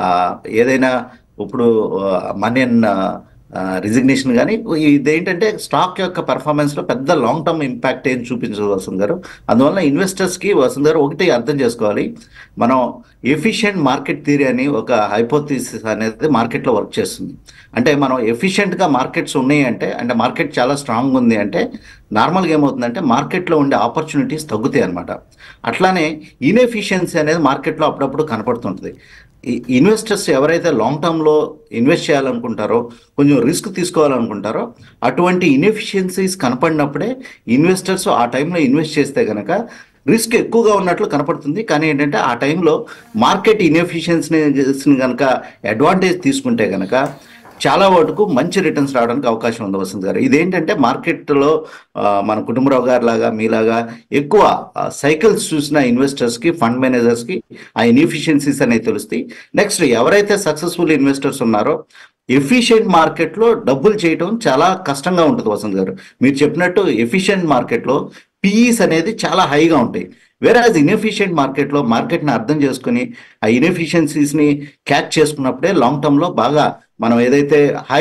ఏదైనా ఇప్పుడు మనియన్ రిజిగ్నేషన్ కానీ ఇదేంటంటే స్టాక్ యొక్క పెర్ఫార్మెన్స్ లో పెద్ద లాంగ్ టర్మ్ ఇంపాక్ట్ ఏం చూపించదు వసంత్ గారు అందువల్ల ఇన్వెస్టర్స్ కి వసంత్ గారు ఒకటి అర్థం చేసుకోవాలి మనం ఎఫిషియెంట్ మార్కెట్ థియరీ అని ఒక హైపోథిసిస్ అనేది మార్కెట్ లో వర్క్ చేస్తుంది అంటే మనం ఎఫిషియెంట్ గా మార్కెట్స్ ఉన్నాయి అంటే అంటే మార్కెట్ చాలా స్ట్రాంగ్ ఉంది అంటే నార్మల్గా ఏమవుతుందంటే మార్కెట్లో ఉండే ఆపర్చునిటీస్ తగ్గుతాయి అనమాట అట్లానే ఇన్ఎఫిషియన్సీ అనేది మార్కెట్లో అప్పుడప్పుడు కనపడుతుంటుంది ఈ ఇన్వెస్టర్స్ ఎవరైతే లాంగ్ టర్మ్లో ఇన్వెస్ట్ చేయాలనుకుంటారో కొంచెం రిస్క్ తీసుకోవాలనుకుంటారో అటువంటి ఇన్ఎఫిషియన్సీస్ కనపడినప్పుడే ఇన్వెస్టర్స్ ఆ టైంలో ఇన్వెస్ట్ చేస్తే కనుక రిస్క్ ఎక్కువగా ఉన్నట్లు కనపడుతుంది కానీ ఏంటంటే ఆ టైంలో మార్కెట్ ఇన్ఎఫిషియన్సీని కనుక అడ్వాంటేజ్ తీసుకుంటే కనుక చాలా వాటికు మంచి రిటర్న్స్ రావడానికి అవకాశం ఉంది వసంత్ గారు ఇదేంటంటే మార్కెట్లో ఆ, మన కుటుంబరావు గారి లాగా మీలాగా ఎక్కువ సైకిల్స్ చూసిన ఇన్వెస్టర్స్ కి ఫండ్ మేనేజర్స్ కి ఆ ఇన్ఎఫిషియన్సీస్ అనేవి తెలుస్తాయి నెక్స్ట్ ఎవరైతే సక్సెస్ఫుల్ ఇన్వెస్టర్స్ ఉన్నారో ఎఫిషియెంట్ మార్కెట్లో డబ్బులు చేయటం చాలా కష్టంగా ఉంటుంది వసంత్ గారు మీరు చెప్పినట్టు ఎఫిషియెంట్ మార్కెట్లో పిఈస్ అనేది చాలా హైగా ఉంటాయి వేరే అది ఇన్ఎఫిషియెంట్ మార్కెట్లో మార్కెట్ని అర్థం చేసుకుని ఆ ఇన్ఎఫిషియన్సీస్ని క్యాచ్ చేసుకున్నప్పుడే లాంగ్ టర్మ్లో బాగా మనం ఏదైతే హై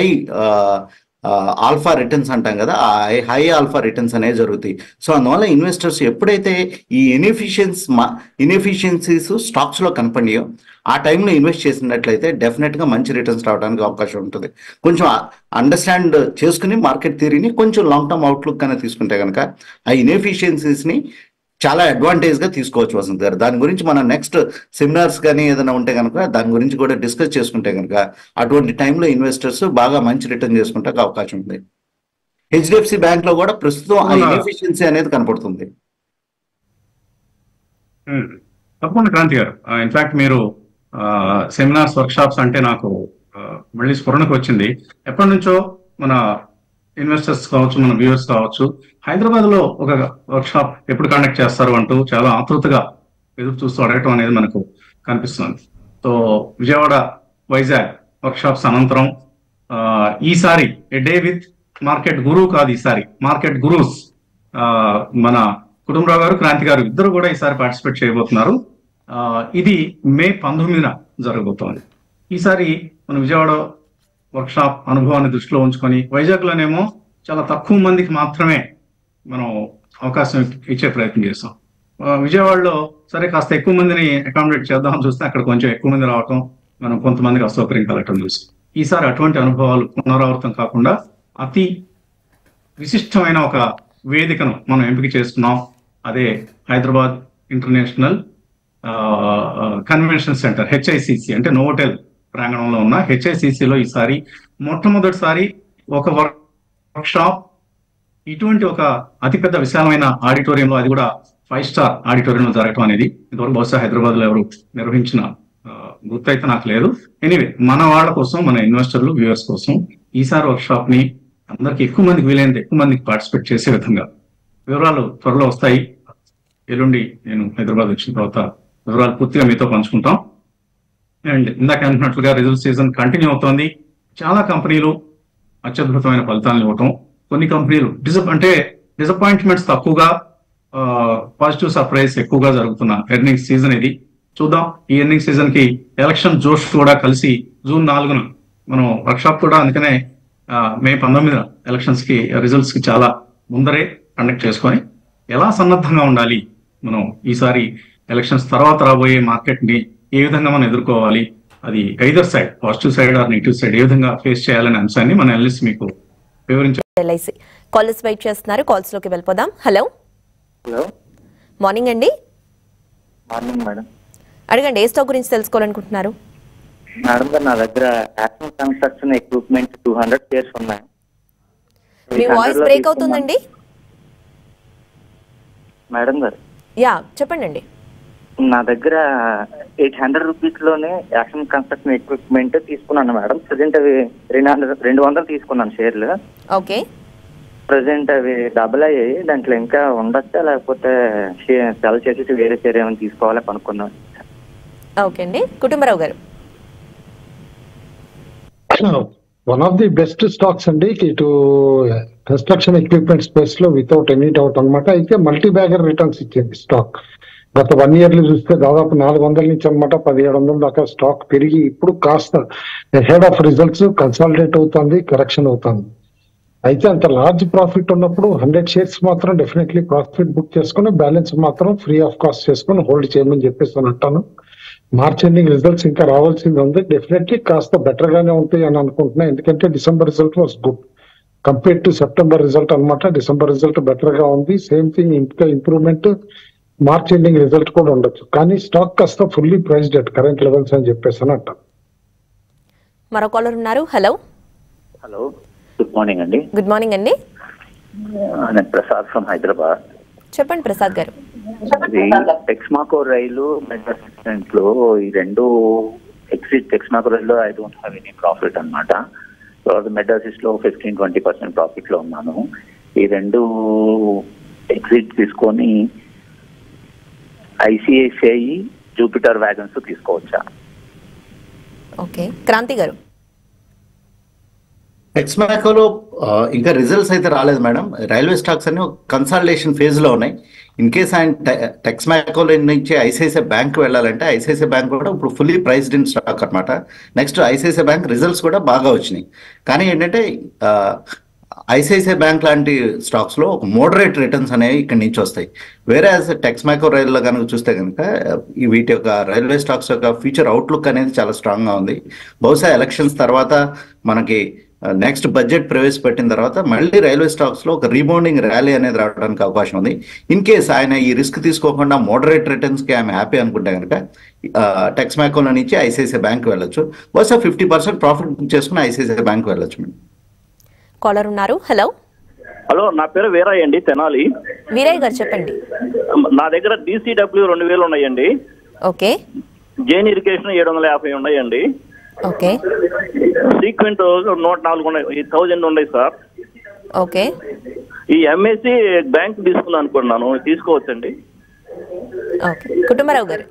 ఆల్ఫా రిటర్న్స్ అంటాం కదా ఆ హై ఆల్ఫా రిటర్న్స్ అనేవి జరుగుతాయి సో అందువల్ల ఇన్వెస్టర్స్ ఎప్పుడైతే ఈ ఇన్ఎఫిషియన్స్ ఇన్ఎఫిషియన్సీస్ స్టాక్స్ లో కనపడియో ఆ టైంలో ఇన్వెస్ట్ చేసినట్లయితే డెఫినెట్ గా మంచి రిటర్న్స్ రావడానికి అవకాశం ఉంటుంది కొంచెం అండర్స్టాండ్ చేసుకుని మార్కెట్ థియరీని కొంచెం లాంగ్ టర్మ్ అవుట్లుక్ కనుక తీసుకుంటే కనుక ఆ ఇన్ఎఫిషియన్సీస్ ని చాలా అడ్వాంటేజ్ గా తీసుకోవచ్చు వసంత్ గారు దాని గురించి మనం నెక్స్ట్ సెమినార్స్ కానీ ఏదైనా ఉంటే కనుక దాని గురించి కూడా డిస్కస్ చేసుకుంటే కనుక అటువంటి టైంలో ఇన్వెస్టర్స్ బాగా మంచి రిటర్న్ చేసుకుంటే అవకాశం ఉంది హెచ్డిఎఫ్సి బ్యాంక్ లో కూడా ప్రస్తుతం ఆ అవునా? ఇన్ఎఫిషియన్సీ అనేది కనపడుతుంది ఉమ్. తప్పకుండా క్రాంతి గారు ఇన్ఫాక్ట్ మీరు సెమినార్స్ వర్క్ షాప్స్ అంటే నాకు ఆ, మళ్ళీ స్ఫురణకు వచ్చింది ఎప్పటి నుంచో మన ఇన్వెస్టర్స్ కావచ్చు మన వ్యూవర్స్ కావచ్చు హైదరాబాద్ లో ఒక వర్క్ షాప్ ఎప్పుడు కండక్ట్ చేస్తారు అంటూ చాలా ఆతృతగా ఎదురు చూస్తూ అడగటం అనేది మనకు కనిపిస్తుంది so Vijayawada Vizag workshops అనంతరం ఆ, ఈసారి a day with market guru కాదు ఈసారి మార్కెట్ గురూస్ ఆ, మన కుటుంబరావు గారు క్రాంతి గారు ఇద్దరు కూడా ఈసారి పార్టిసిపేట్ చేయబోతున్నారు ఆ, ఇది మే పంతొమ్మిదిన జరగబోతోంది ఈసారి మన విజయవాడ వర్క్ షాప్ అనుభవాన్ని దృష్టిలో ఉంచుకొని వైజాగ్ లోనేమో చాలా తక్కువ మందికి మాత్రమే మనం అవకాశం ఇచ్చే ప్రయత్నం చేస్తాం ఆ, విజయవాడలో సరే కాస్త ఎక్కువ మందిని అకామిడేట్ చేద్దామని చూస్తే అక్కడ కొంచెం ఎక్కువ మంది రావటం మనం కొంతమందికి అసౌకర్యం కలగటం చూస్తాం ఈసారి అటువంటి అనుభవాలు పునరావృతం కాకుండా అతి విశిష్టమైన ఒక వేదికను మనం ఎంపిక చేసుకున్నాం అదే Hyderabad international convention centre HICC అంటే నోవోటెల్ ప్రాంగణంలో ఉన్న HICC లో ఈసారి మొట్టమొదటిసారి ఒక వర్క్ షాప్ ఇటువంటి ఒక అతిపెద్ద విశాలమైన ఆడిటోరియంలో అది కూడా ఫైవ్ స్టార్ ఆడిటోరియంలో జరగటం అనేది ఇంతవరకు బహుశా హైదరాబాద్ లో ఎవరు నిర్వహించిన ఆ, గుర్తయితే నాకు లేదు ఎనీవే మన వాళ్ళ కోసం మన ఇన్వెస్టర్లు వ్యూవర్స్ కోసం ఈసారి వర్క్ షాప్ ని అందరికి ఎక్కువ మందికి వీలైనంత ఎక్కువ మందికి పార్టిసిపేట్ చేసే విధంగా వివరాలు త్వరలో వస్తాయి ఎల్లుండి నేను హైదరాబాద్ వచ్చిన తర్వాత వివరాలు పూర్తిగా మీతో పంచుకుంటాం అండ్ ఇందాక అనుకున్నట్లుగా రిజల్ట్ సీజన్ కంటిన్యూ అవుతోంది చాలా కంపెనీలు అత్యద్భుతమైన ఫలితాలను ఇవ్వటం కొన్ని కంపెనీలు డిసప్ అంటే డిసప్పాయింట్మెంట్స్ తక్కువగా పాజిటివ్ సర్ప్రైజ్ ఎక్కువగా జరుగుతున్న ఎర్నింగ్ సీజన్ ఇది చూద్దాం ఈ ఎర్నింగ్ సీజన్ కి ఎలక్షన్ జోష్ కూడా కలిసి జూన్ నాలుగున మనం వర్క్షాప్ కూడా అందుకనే ఆ, మే పంతొమ్మిదిన ఎలక్షన్స్ కి రిజల్ట్స్ కి చాలా ముందరే కండక్ట్ చేసుకొని ఎలా సన్నద్ధంగా ఉండాలి మనం ఈసారి ఎలక్షన్స్ తర్వాత రాబోయే మార్కెట్ ని ఏ విధంగా మనం ఎదుర్కోవాలి అది either side positive side or negative side ఏ విధంగా ఫేస్ చేయాలనే అంశాన్ని మన ఎల్ఎస్ మీకు వివరించారు ఎల్ఐసి కాలర్స్ వెయిట్ చేస్తున్నారు కాల్స్ లోకి వెళ్ళిపోదాం హలో హలో మార్నింగ్ అండి మార్నింగ్ మేడం అడగండి ఏ స్టాక్ గురించి తెలుసుకోవాలనుకుంటున్నారు మేడం గారు నా దగ్గర Action Construction Equipment two hundred shares ఉన్నాయి మీ 800 వాయిస్ లో బ్రేక్ తీసుకున్నాను. అవుతుందండి మేడం గారు యా చెప్పండి అండి నా దగ్గర ఎయిట్ హండ్రెడ్ రూపీస్ లోనే యాక్షన్ కన్స్ట్రక్షన్ ఎక్విప్మెంట్ తీసుకున్నాను మేడం ప్రజెంట్ అవి రెండు వందలు రెండు వందలు తీసుకున్నాను షేర్లు ఓకే ప్రజెంట్ అవి డబుల్ అయ్యాయి దాంట్లో ఇంకా ఉండొచ్చా లేకపోతే సెల్ చేసేసి వేరే షేర్ ఏమైనా తీసుకోవాలా కనుక్కున్నాను ఓకే అండి Kutumbarao garu one of the best stocks అండి ఇటు కన్స్ట్రక్షన్ ఎక్విప్మెంట్ స్పేస్ లో వితౌట్ ఎనీ డౌట్ అన్నమాట అయితే మల్టీ బ్యాగర్ రిటర్న్స్ ఇచ్చింది స్టాక్ గత వన్ ఇయర్ లో చూస్తే దాదాపు నాలుగు వందల నుంచి అనమాట పదిహేడు వందల దాకా స్టాక్ పెరిగి ఇప్పుడు కాస్త హెడ్ ఆఫ్ రిజల్ట్స్ కన్సాలిడేట్ అవుతుంది కరెక్షన్ అవుతుంది అయితే అంత లార్జ్ ప్రాఫిట్ ఉన్నప్పుడు హండ్రెడ్ షేర్స్ మాత్రం డెఫినెట్లీ ప్రాఫిట్ బుక్ చేసుకుని బ్యాలెన్స్ మాత్రం ఫ్రీ ఆఫ్ కాస్ట్ చేసుకుని హోల్డ్ చేయమని చెప్పేసి అని అంటాను మార్చ్ ఎండింగ్ రిజల్ట్స్ ఇంకా రావాల్సింది ఉంది డెఫినెట్లీ కాస్త బెటర్ గానే ఉంటాయి అని అనుకుంటున్నా ఎందుకంటే December result was good compare to September result అన్నమాట డిసెంబర్ రిజల్ట్ బెటర్ గా ఉంది సేమ్ థింగ్ ఇంకా ఇంప్రూవ్మెంట్ మార్చ్ ఎండింగ్ రిజల్ట్ కూడా ఉండొచ్చు కానీ స్టాక్ కాస్త fully priced at current levels అని చెప్పేసి అని అంటాను మరో కాలర్ ఉన్నారు హలో హలో గుడ్ మార్నింగ్ అండి గుడ్ మార్నింగ్ అండి నేను ప్రసాద్ ఫ్రమ్ హైదరాబాద్ చెప్పండి ప్రసాద్ గారు ఇది టెక్స్మాకో రైలు మెజర్మెంట్ లో ఈ రెండు exit Texmaco rail I don't have any profit అనమాట తర్వాత మెడాసిస్ లో ఫిఫ్టీన్ ట్వంటీ పర్సెంట్ ప్రాఫిట్ లో ఉన్నాను ఈ రెండు ఎగ్జిట్ తీసుకొని ఐసిఐసిఐ జూపిటర్ వ్యాగన్స్ తీసుకోవచ్చా ఓకే క్రాంతి గారు ఎక్స్మాకోలో ఇంకా రిజల్ట్స్ అయితే రాలేదు మేడం రైల్వే స్టాక్స్ అన్ని కన్సాలిడేషన్ ఫేజ్ లో ఉన్నాయి ఇన్ కేస్ ఆయన టెక్స్మాకోలో నుంచి ఐసిఐసిఐ బ్యాంక్ వెళ్ళాలంటే ఐసిఐసిఐ బ్యాంక్ కూడా ఇప్పుడు ఫుల్లీ ప్రైస్డ్ ఇన్ స్టాక్ అనమాట నెక్స్ట్ ఐసిఐసిఐ బ్యాంక్ రిజల్ట్స్ కూడా బాగా వచ్చినాయి కానీ ఏంటంటే ఐసిఐసిఐ బ్యాంక్ లాంటి స్టాక్స్ లో ఒక మోడరేట్ రిటర్న్స్ అనేవి ఇక్కడి నుంచి వస్తాయి వేరే టెక్స్మాకో రైల్లో కనుక చూస్తే కనుక ఈ వీటి యొక్క రైల్వే స్టాక్స్ యొక్క ఫ్యూచర్ అవుట్లుక్ అనేది చాలా స్ట్రాంగ్ గా ఉంది బహుశా ఎలక్షన్స్ తర్వాత మనకి నెక్స్ట్ బడ్జెట్ ప్రవేశపెట్టిన తర్వాత మళ్ళీ రైల్వే స్టాక్స్ లో ఒక రీబౌండింగ్ ర్యాలీ అనేది రావడానికి అవకాశం ఉంది ఇన్ కేస్ ఆయన ఈ రిస్క్ తీసుకోకుండా మోడరేట్ రిటర్న్స్ కి ఆమె హ్యాపీ అనుకుంటే కనుక టెక్స్ మ్యాకోలో నుంచి ఐసిఐసిఐ బ్యాంక్ వెళ్ళొచ్చు బహుశా ఫిఫ్టీ పర్సెంట్ ప్రాఫిట్ బుక్ చేసుకుని ఐసిఐసిఐ బ్యాంక్ వెళ్ళొచ్చు మేడం కాలర్ ఉన్నారు హలో హలో నా పేరు వీరయ్య అండి తెనాలి వీరయ్య గారు చెప్పండి నా దగ్గర డీసీడబ్ల్యూ రెండు వేలు ఉన్నాయండి ఓకే జైన్ ఇరిగేషన్ ఏడు వందల యాభై ఉన్నాయండి ఓకే సీక్వెంట్ నూట నాలుగు ఉన్నాయి థౌజండ్ ఉన్నాయి సార్ ఓకే ఈ ఎంఎస్సి బ్యాంక్ తీసుకుందాం అనుకున్నాను తీసుకోవచ్చండి ఓకే కుటుంబరావు గారు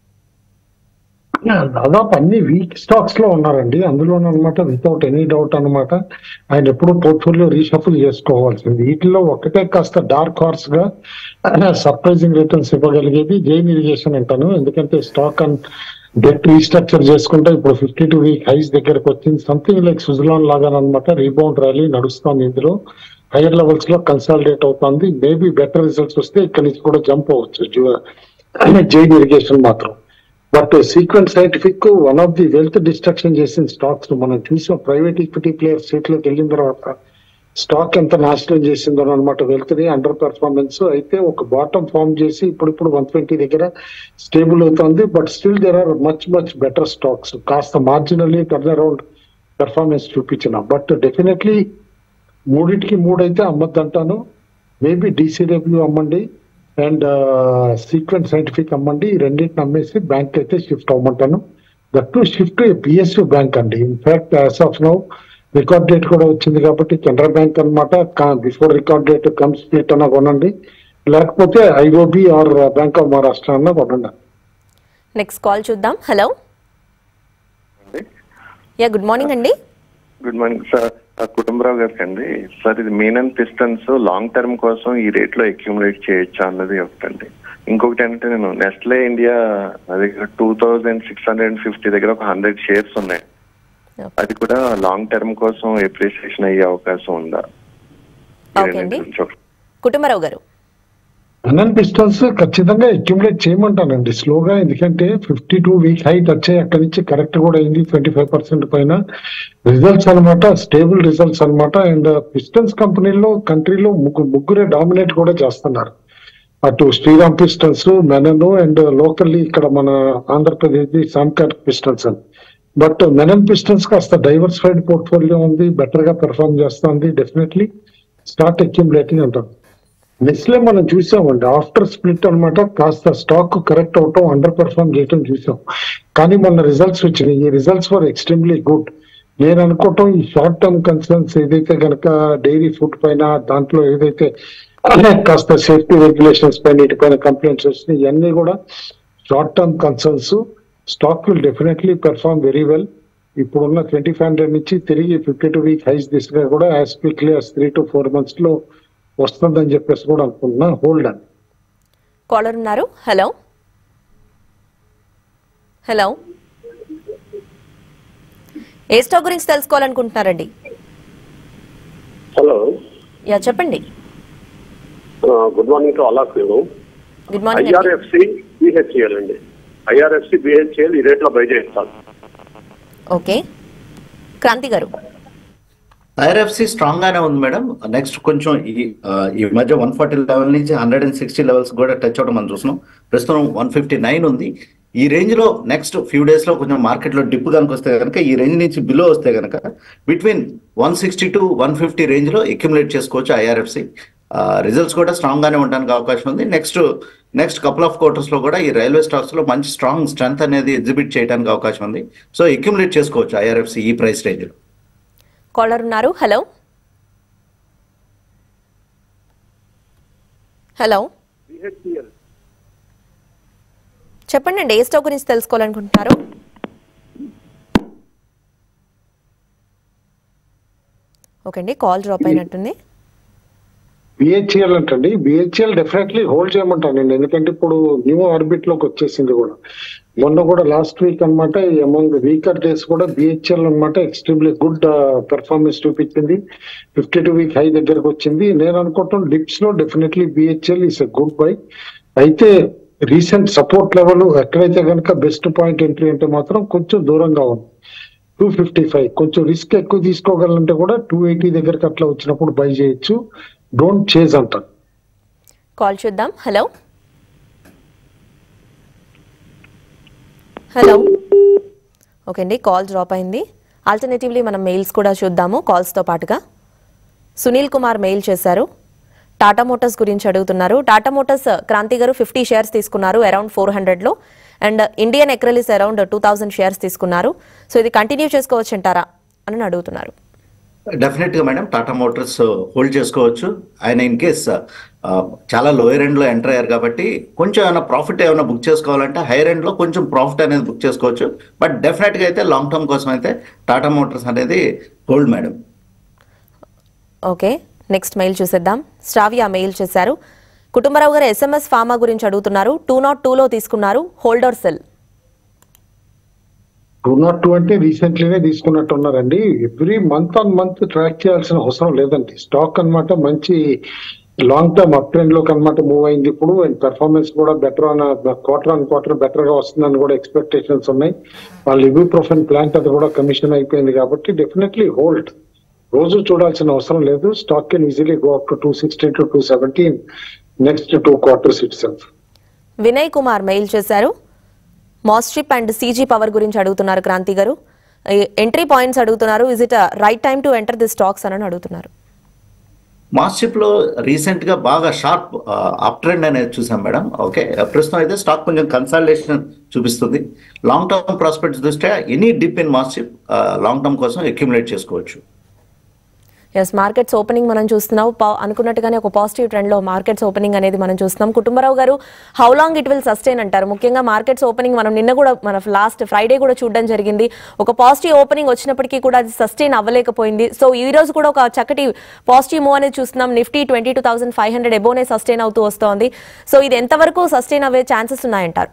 దాదాపు అన్ని వీక్ స్టాక్స్ లో ఉన్నారండి అందులోనమాట వితౌట్ ఎనీ డౌట్ అన్నమాట ఆయన ఎప్పుడు పోర్ట్ఫోలియో రీషఫుల్ చేసుకోవాల్సింది వీటిలో ఒకటే కాస్త డార్క్ హార్స్ గా సర్ప్రైజింగ్ రిటర్న్స్ ఇవ్వగలిగేది జైన్ ఇరిగేషన్ అంటాను ఎందుకంటే స్టాక్ అండ్ డెట్ రీస్ట్రక్చర్ చేసుకుంటే ఇప్పుడు ఫిఫ్టీ టూ వీక్ హైస్ దగ్గరకు వచ్చింది సంథింగ్ లైక్ స్విట్జర్లాండ్ లాగా అనమాట రీబౌండ్ ర్యాలీ నడుస్తుంది ఇందులో హైయర్ లెవెల్స్ లో కన్సాలిడేట్ అవుతుంది మేబీ బెటర్ రిజల్ట్స్ వస్తే ఇక్కడ నుంచి కూడా జంప్ అవ్వచ్చు జైన్ ఇరిగేషన్ మాత్రం but Sequent Scientific one of the wealth destruction చేసిన స్టాక్స్ మనం చూసాం ప్రైవేట్ ఈక్విటీ ప్లేయర్ సీట్ లోకి వెళ్ళిన తర్వాత స్టాక్ ఎంత నాశనం చేసిందో అనమాట వెల్త్ ని అండర్ పెర్ఫార్మెన్స్ అయితే ఒక బాటమ్ ఫామ్ చేసి ఇప్పుడు ఇప్పుడు వన్ ట్వంటీ దగ్గర స్టేబుల్ అవుతుంది but still there are much much better stocks కాస్త మార్జినల్లీ టర్న్ అరౌండ్ పెర్ఫార్మెన్స్ చూపించిన బట్ డెఫినెట్లీ మూడింటికి మూడైతే అమ్మద్దంటాను మేబీ డీసీడబ్ల్యూ అమ్మండి అండ్ సీక్వెన్స్ సైంటిఫిక్ అమ్మండి ఈ రెండింటిని అమ్మేసి బ్యాంక్ అయితే షిఫ్ట్ అవ్వమంటాను that to shift PSU bank అండి in fact as of now record date కూడా వచ్చింది కాబట్టి కెనరా బ్యాంక్ అనమాట before record date come split అన్న కొనండి లేకపోతే IOB or bank of Maharashtra అన్న కొనండి నెక్స్ట్ కాల్ చూద్దాం హలో యా గుడ్ మార్నింగ్ అండి గుడ్ మార్నింగ్ సార్ ఆ కుటుంబరావు గారికి అండి సార్ ఇది మీనన్ పిస్టన్స్ లాంగ్ టర్మ్ కోసం ఈ రేట్ లో అక్యూములేట్ చేయొచ్చా అన్నది ఒకటండి ఇంకొకటి ఏంటంటే నేను నెస్లే ఇండియా అది two thousand six hundred and fifty దగ్గర ఒక హండ్రెడ్ షేర్స్ ఉన్నాయి అది కూడా లాంగ్ టర్మ్ కోసం ఎప్రిసియేషన్ అయ్యే అవకాశం ఉందా ఈ ఓకే రెండింటి అండి గురించి ఒక- కుటుంబరావు గారు అన్నన్ పిస్టల్స్ ఖచ్చితంగా అక్యుములేట్ చేయమంటానండి స్లోగా ఎందుకంటే ఫిఫ్టీ టూ వీక్ హైట్ వచ్చాయి అక్కడి నుంచి కరెక్ట్ కూడా అయింది ట్వంటీ ఫైవ్ పర్సెంట్ పైన రిజల్ట్స్ అన్నమాట స్టేబుల్ రిజల్ట్స్ అన్నమాట అండ్ పిస్టన్స్ కంపెనీలో కంట్రీలో ముగ్గురు ముగ్గురే డామినేట్ కూడా చేస్తున్నారు అటు Shriram pistons Menon and locally ఇక్కడ మన ఆంధ్రప్రదేశ్ సాంకర్ పిస్టన్స్ అని బట్ మెనన్ పిస్టన్స్ కాస్త డైవర్సిఫైడ్ పోర్ట్ఫోలియో ఉంది బెటర్ గా పెర్ఫార్మ్ చేస్తుంది డెఫినెట్లీ స్టార్ట్ అక్యుములేటింగ్ అంటాం నెస్లే మనం చూసామండి ఆఫ్టర్ స్ప్లిట్ అన్నమాట కాస్త స్టాక్ కరెక్ట్ అవటం అండర్ పెర్ఫార్మ్ చేయటం చూసాం కానీ మొన్న రిజల్ట్స్ వచ్చినాయి ఈ రిజల్ట్స్ ఫర్ ఎక్స్ట్రీమ్లీ గుడ్ నేను అనుకోవటం ఈ షార్ట్ టర్మ్ కన్సర్న్స్ ఏదైతే గనక డైరీ ఫుడ్ పైన దాంట్లో ఏదైతే కాస్త సేఫ్టీ రెగ్యులేషన్స్ పైన వీటిపైన కంప్లైంట్స్ వచ్చినాయి ఇవన్నీ కూడా short term concerns stock will definitely perform very well ఇప్పుడున్న ట్వంటీ ఫైవ్ హండ్రెడ్ నుంచి తిరిగి ఫిఫ్టీ టూ వీక్ హైస్ దిశగా కూడా as quickly as three to four months లో వస్తుందని చెప్పేసి కూడా అనుకుంటున్నా హోల్డ్ అని కాలర్ ఉన్నారు హలో హలో ఏ స్టాక్ గురించి తెలుసుకోవాలనుకుంటున్నారండి హలో యా చెప్పండి good morning to all of you good morning అండి ఐఆర్ఎఫ్సి బిహెచ్ఎల్ అండి ఐఆర్ఎఫ్సి బిహెచ్ఎల్ ఈ రేట్లో బై చేస్తాను ఓకే క్రాంతి గారు ఐఆర్ఎఫ్సి స్ట్రాంగ్ గానే ఉంది మేడం నెక్స్ట్ కొంచెం ఈ ఆ, ఈ మధ్య వన్ ఫార్టీ లెవెల్ నుంచి హండ్రెడ్ అండ్ సిక్స్టీ లెవెల్స్ కూడా టచ్ అవడం మనం చూస్తున్నాం ప్రస్తుతం వన్ ఫిఫ్టీ నైన్ ఉంది ఈ రేంజ్ లో నెక్స్ట్ ఫ్యూ డేస్ లో కొంచెం మార్కెట్ లో డిప్ కనుక వస్తే కనుక ఈ రేంజ్ నుంచి బిలో వస్తే కనుక between one sixty to one fifty range లో అక్యుములేట్ చేసుకోవచ్చు ఐఆర్ఎఫ్సి రిజల్ట్స్ కూడా స్ట్రాంగ్ గానే ఉండడానికి అవకాశం ఉంది next next couple of quarters లో కూడా ఈ రైల్వే స్టాక్స్ లో మంచి స్ట్రాంగ్ స్ట్రెంత్ అనేది ఎగ్జిబిట్ చేయడానికి అవకాశం ఉంది సో అక్యుములేట్ చేసుకోవచ్చు ఐఆర్ఎఫ్సి ఈ ప్రైస్ రేంజ్ లో కాలర్ ఉన్నారు హలో హలో బిహెచ్ఎల్ చెప్పండి అండి ఏ స్టాక్ గురించి తెలుసుకోవాలనుకుంటున్నారు ఓకే అండి కాల్ డ్రాప్ అయినట్టుంది బిహెచ్ఎల్ అంటండి బిహెచ్ఎల్ డెఫినెట్లీ హోల్డ్ చేయమంటాను నేను ఎందుకంటే ఇప్పుడు న్యూ ఆర్బిట్ లోకి వచ్చేసింది కూడా మొన్న కూడా లాస్ట్ వీక్ అన్నమాట అమంగ్ వీకర్ డేస్ కూడా బిహెచ్ఎల్ అన్నమాట ఎక్స్ట్రీమ్లీ గుడ్ పెర్ఫార్మెన్స్ చూపించింది ఫిఫ్టీ టూ వీక్ హై దగ్గరకు వచ్చింది నేను అనుకుంటాను డిప్స్ లో definitely BHEL is a good buy అయితే రీసెంట్ సపోర్ట్ లెవెల్ ఎక్కడైతే కనుక బెస్ట్ పాయింట్ ఎంట్రీ అంటే మాత్రం కొంచెం దూరంగా ఉంది టూ ఫిఫ్టీ ఫైవ్ కొంచెం రిస్క్ ఎక్కువ తీసుకోగలంటే కూడా టూ ఎయిటీ దగ్గరకు అట్లా వచ్చినప్పుడు బై చేయొచ్చు డోంట్ చేజ్ అంటారు కాల్ చూద్దాం హలో హలో ఓకే అండి కాల్ డ్రాప్ అయింది ఆల్టర్నేటివ్లీ మనం మెయిల్స్ కూడా చూద్దాము కాల్స్తో పాటుగా సునీల్ కుమార్ మెయిల్ చేశారు టాటా మోటార్స్ గురించి అడుగుతున్నారు Tata motors Kranthi garu fifty shares తీసుకున్నారు అరౌండ్ ఫోర్ హండ్రెడ్లో and Indian acrylics around two thousand shares తీసుకున్నారు సో ఇది కంటిన్యూ చేసుకోవచ్చు అంటారా అని అడుగుతున్నారు డెఫినెట్ గా మేడం టాటా మోటార్స్ హోల్డ్ చేసుకోవచ్చు ఆయన ఇన్ కేస్ చాలా లోయర్ ఎండ్ లో ఎంటర్ అయ్యారు కాబట్టి కొంచెం ఏమైనా ప్రాఫిట్ ఏమైనా బుక్ చేసుకోవాలంటే హైయర్ ఎండ్ లో కొంచెం ప్రాఫిట్ అనేది బుక్ చేసుకోవచ్చు బట్ డెఫినెట్ గా అయితే లాంగ్ టర్మ్ కోసం అయితే టాటా మోటార్స్ అనేది hold madam okay next mail చూసేద్దాం శ్రావ్య మెయిల్ చేశారు కుటుంబరావు గారు ఎస్ఎంఎస్ ఫార్మా గురించి అడుగుతున్నారు టూ నాట్ టూలో తీసుకున్నారు holder sell two nought two అంటే రీసెంట్లీనే తీసుకున్నట్టు ఉన్నారండి every month on month track చేయాల్సిన అవసరం లేదండి స్టాక్ అన్నమాట మంచి లాంగ్ టర్మ్ అప్ ట్రెండ్ లోకి అనమాట మూవ్ అయింది ఇప్పుడు అండ్ పెర్ఫార్మెన్స్ కూడా better on quarter on quarter better గా వస్తుందని కూడా ఎక్స్పెక్టేషన్స్ ఉన్నాయి వాళ్ళ ఇబుప్రోఫెన్ ప్లాంట్ అది కూడా కమిషన్ అయిపోయింది కాబట్టి డెఫినెట్లీ హోల్డ్ రోజు చూడాల్సిన అవసరం లేదు stock can easily go up to two sixteen to two seventeen next two quarters itself Vinay Kumar mail చేశారు మాస్ట్రిప్ అండ్ సీజీ పవర్ గురించి అడుగుతున్నారు క్రాంతి గారు ఎంట్రీ పాయింట్స్ అడుగుతున్నారు is it right time to enter the stocks అని అడుగుతున్నారు మాస్టిప్ లో రీసెంట్ గా బాగా షార్ప్ అప్ ట్రెండ్ అనేది చూసాం మేడం ఓకే ప్రస్తుతం అయితే స్టాక్ కొంచెం కన్సల్టేషన్ చూపిస్తుంది లాంగ్ టర్మ్ ప్రాస్పెక్ట్స్ దృష్ట్యా ఎనీ డిప్ ఇన్ మాస్టిప్ లాంగ్ టర్మ్ కోసం అక్యుములేట్ చేసుకోవచ్చు ఎస్ మార్కెట్స్ ఓపెనింగ్ మనం చూస్తున్నాం పా- అనుకున్నట్టుగానే ఒక పాజిటివ్ ట్రెండ్ లో మార్కెట్స్ ఓపెనింగ్ అనేది మనం చూస్తున్నాం Kutumbarao garu how long it will sustain అంటారు ముఖ్యంగా మార్కెట్స్ ఓపెనింగ్ మనం నిన్న కూడా మన లాస్ట్ ఫ్రైడే కూడా చూడడం జరిగింది ఒక పాజిటివ్ ఓపెనింగ్ వచ్చినప్పటికీ కూడా అది సస్టైన్ అవ్వలేకపోయింది సో ఈ రోజు కూడా ఒక చక్కటి పాజిటివ్ మూవ్ అనేది చూస్తున్నాం Nifty twenty two thousand five hundred above sustain అవుతూ వస్తోంది సో ఇది ఎంతవరకు సస్టైన్ అవ్వే ఛాన్సెస్ ఉన్నాయంటారు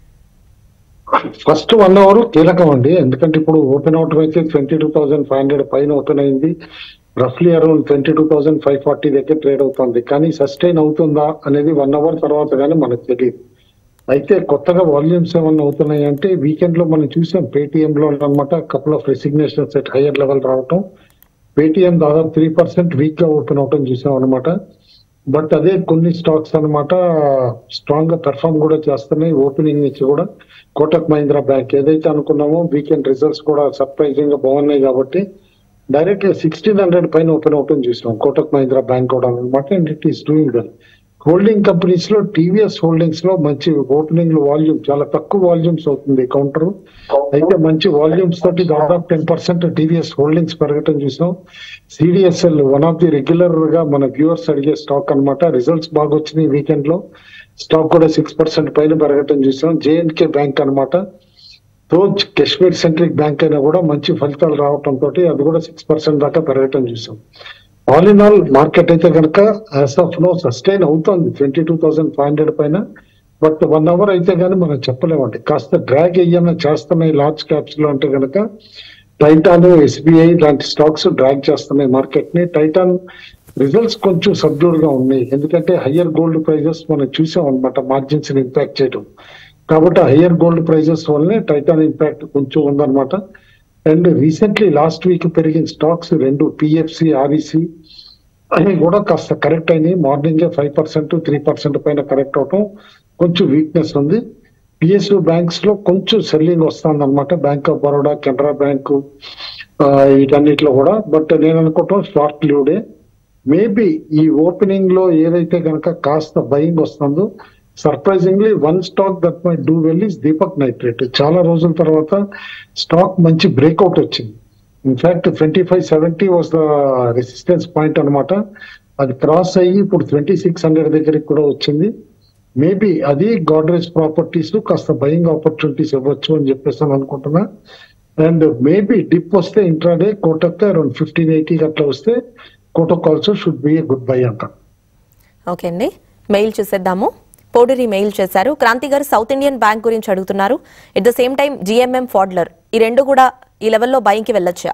ఫస్ట్ వన్ అవర్ కీలకం అండి ఎందుకంటే ఇప్పుడు ఓపెన్ అవుట్ అయితే twenty two thousand five hundred పైన ఓపెన్ అయింది రఫ్లీ around twenty two thousand five forty దగ్గర ట్రేడ్ అవుతుంది కానీ సస్టైన్ అవుతుందా అనేది వన్ అవర్ తర్వాత కానీ మనకు తెలియదు అయితే కొత్తగా వాల్యూమ్స్ ఏమన్నా అవుతున్నాయి అంటే వీకెండ్ లో మనం చూసాం పేటిఎం లో అనమాట couple of resignations at higher level రావటం పేటిఎం దాదాపు త్రీ పర్సెంట్ వీక్ గా ఓపెన్ అవటం చూసాం అనమాట బట్ అదే కొన్ని స్టాక్స్ అన్నమాట స్ట్రాంగ్ గా పెర్ఫామ్ కూడా చేస్తున్నాయి ఓపెనింగ్ నుంచి కూడా కోటక్ మహీంద్రా బ్యాంక్ ఏదైతే అనుకున్నామో వీకెండ్ రిజల్ట్స్ కూడా సర్ప్రైజింగ్ గా బాగున్నాయి కాబట్టి డైరెక్ట్ గా సిక్స్టీన్ హండ్రెడ్ పైన ఓపెన్ ఓపెన్ చూసినాం కోటక్ మహీంద్రా బ్యాంక్ కూడా అనమాట and it is doing well holding companies లో టీవీఎస్ హోల్డింగ్స్ లో మంచి ఓపెనింగ్ వాల్యూమ్ చాలా తక్కువ వాల్యూమ్స్ అవుతుంది కౌంటర్ అయితే మంచి వాల్యూమ్స్ తోటి దాదాపు టెన్ పర్సెంట్ టీవీఎస్ హోల్డింగ్స్ పెరగటం చూసాం CDSL one of the regular గా మన వ్యూవర్స్ అడిగే స్టాక్ అన్నమాట రిజల్ట్స్ బాగా వచ్చినాయి వీకెండ్ లో స్టాక్ కూడా సిక్స్ పర్సెంట్ పైన పెరగటం చూసాం జేఎన్కే బ్యాంక్ అన్నమాట తోజ్ కాశ్మీర్ సెంట్రిక్ బ్యాంక్ అయినా కూడా మంచి ఫలితాలు రావటం తోటి అది కూడా సిక్స్ పర్సెంట్ దాకా పెరగటం చూసాం ఆల్ ఇన్ ఆల్ మార్కెట్ అయితే కనుక యాజ్ ఆఫ్ నో సస్టైన్ అవుతుంది twenty two thousand five hundred పైన బట్ వన్ అవర్ అయితే కానీ మనం చెప్పలేమండి కాస్త డ్రాగ్ అయ్యన్న చేస్తున్నాయి లార్జ్ క్యాప్స్ లో అంటే కనుక టైటాన్ ఎస్బీఐ లాంటి స్టాక్స్ డ్రాగ్ చేస్తున్నాయి మార్కెట్ ని టైటాన్ రిజల్ట్స్ కొంచెం సబ్డ్యూడ్ గా ఉన్నాయి ఎందుకంటే హయ్యర్ గోల్డ్ ప్రైజెస్ మనం చూసాం అనమాట మార్జిన్స్ ని ఇంపాక్ట్ చేయడం కాబట్టి హయ్యర్ గోల్డ్ ప్రైజెస్ వల్లనే టైటాన్ ఇంపాక్ట్ కొంచెం ఉందన్నమాట అండ్ రీసెంట్లీ లాస్ట్ వీక్ పెరిగిన స్టాక్స్ రెండు పిఎఫ్సి ఆర్ఈసి అవి కూడా కాస్త కరెక్ట్ అయినాయి morning five percent three percent పైన కరెక్ట్ అవటం కొంచెం వీక్నెస్ ఉంది పిఎస్యు బ్యాంక్స్ లో కొంచెం సెల్లింగ్ వస్తుంది అనమాట bank of Baroda Canara bank వీటన్నిటిలో కూడా బట్ నేను అనుకోవటం షార్ట్ లీవ్డే మేబీ ఈ ఓపెనింగ్ లో ఏదైతే కనుక కాస్త బయింగ్ వస్తుందో surprisingly one stock that may do well is Deepak nitrite చాలా రోజుల తర్వాత స్టాక్ మంచి బ్రేక్అవుట్ వచ్చింది in fact twenty five seventy was the resistance point అన్నమాట అది క్రాస్ అయ్యి ఇప్పుడు ట్వంటీ సిక్స్ హండ్రెడ్ దగ్గరికి కూడా వచ్చింది మేబీ అది గాడ్రేజ్ ప్రాపర్టీస్ కాస్త బయింగ్ ఆపర్చునిటీస్ ఇవ్వచ్చు అని చెప్పేసి అని అనుకుంటున్నా అండ్ మేబీ డిప్ వస్తే intraday Kotak around fifteen eighty అట్లా వస్తే Kotak also should be a good buy అంట ఓకే అండి మెయిల్ చూసేద్దాము పోడూరి మెయిల్ చేశారు క్రాంతి గారు సౌత్ ఇండియన్ బ్యాంక్ గురించి అడుగుతున్నారు at the same time GMM Pfaudler ఈ రెండు కూడా ఈ లెవెల్లో బయింగ్కి వెళ్ళొచ్చా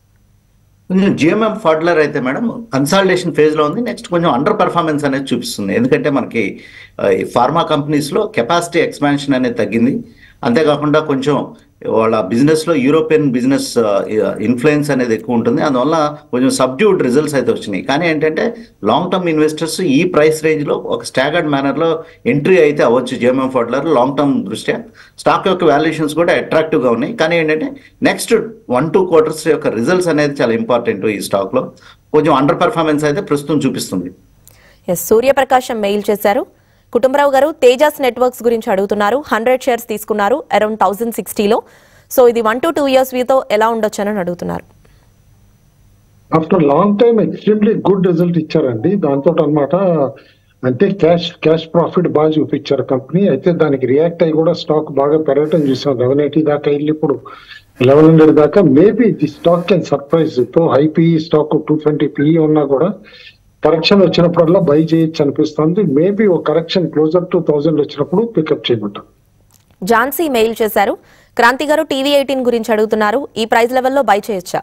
కొంచెం జిఎంఎం ఫాడ్లర్ అయితే మేడం కన్సాలిడేషన్ ఫేజ్ లో ఉంది నెక్స్ట్ కొంచెం అండర్ పర్ఫార్మెన్స్ అనేది చూపిస్తుంది ఎందుకంటే మనకి ఆ, ఈ ఫార్మా కంపెనీస్ లో కెపాసిటీ ఎక్స్పాన్షన్ అనేది తగ్గింది అంతేకాకుండా కొంచెం వాళ్ళ బిజినెస్ లో యూరోపియన్ బిజినెస్ ఇన్ఫ్లుయెన్స్ అనేది ఎక్కువ ఉంటుంది అందువల్ల కొంచెం సబ్డ్యూడ్ రిజల్ట్స్ అయితే వచ్చినాయి కానీ ఏంటంటే లాంగ్ టర్మ్ ఇన్వెస్టర్స్ ఈ ప్రైస్ రేంజ్ లో ఒక స్టాగర్డ్ మేనర్ లో ఎంట్రీ అయితే అవ్వచ్చు జేఎంఎం ఫాడ్లర్ లాంగ్ టర్మ్ దృష్ట్యా స్టాక్ యొక్క వాల్యుయేషన్స్ కూడా అట్రాక్టివ్ గా ఉన్నాయి కానీ ఏంటంటే నెక్స్ట్ వన్ టూ క్వార్టర్స్ యొక్క రిజల్ట్స్ అనేది చాలా ఇంపార్టెంట్ ఈ స్టాక్ లో కొంచెం అండర్ పర్ఫార్మెన్స్ అయితే ప్రస్తుతం చూపిస్తుంది ఎస్ సూర్యప్రకాశం మెయిల్ చేశారు కుటుంబరావు గారు తేజాస్ నెట్వర్క్స్ గురించి అడుగుతున్నారు హండ్రెడ్ షేర్స్ తీసుకున్నారు అరౌండ్ థౌజండ్ సిక్స్టీలో సో ఇది వన్ టు టూ ఇయర్స్ వీతో ఎలా ఉండొచ్చు అని అడుగుతున్నారు after long time extremely good result ఇచ్చారండి దాంతో అన్నమాట అంటే క్యాష్ క్యాష్ ప్రాఫిట్ బాగా చూపించారు కంపెనీ అయితే దానికి రియాక్ట్ అయ్యి కూడా స్టాక్ బాగా పెరగటం చూసాం లెవెన్ ఎయిటీ దాకా వెళ్ళి ఇప్పుడు లెవెన్ హండ్రెడ్ దాకా maybe the stock can surprise తో high PE stock two twenty PE ఉన్నా కూడా కరెక్షన్ వచ్చినప్పుడల్లా బై చేయొచ్చు అనిపిస్తుంది మేబీ ఒక కరెక్షన్ క్లోజర్ టు థౌసండ్ వచ్చినప్పుడు పికప్ చేయమంటాం ఝాన్సీ మెయిల్ చేశారు క్రాంతి గారు టీవీ ఎయిటీన్ గురించి అడుగుతున్నారు ఈ ప్రైస్ లెవెల్లో బై చేయొచ్చా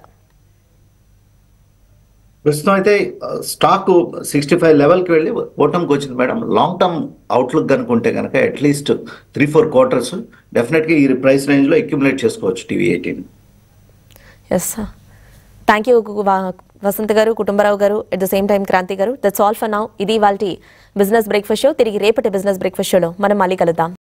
ప్రస్తుతం అయితే స్టాక్ సిక్స్టీ ఫైవ్ లెవెల్కి వెళ్ళి ఓటంకి వచ్చింది మేడం లాంగ్ టర్మ్ అవుట్లుక్ కనుకుంటే కనుక అట్లీస్ట్ త్రీ ఫోర్ క్వార్టర్స్ డెఫినెట్గా ఈ ప్రైస్ రేంజ్లో అక్యుములేట్ చేసుకోవచ్చు TV eighteen S thank you Vasant garu Kutumbarao garu at the same time Kranthi garu that's all for now ఇది వాళ్ళ బిజినెస్ బ్రేక్ఫాస్ట్ షో తిరిగి రేపటి బిజినెస్ బ్రేక్ఫాస్ట్ షోలో మనం మళ్ళీ కలుద్దాం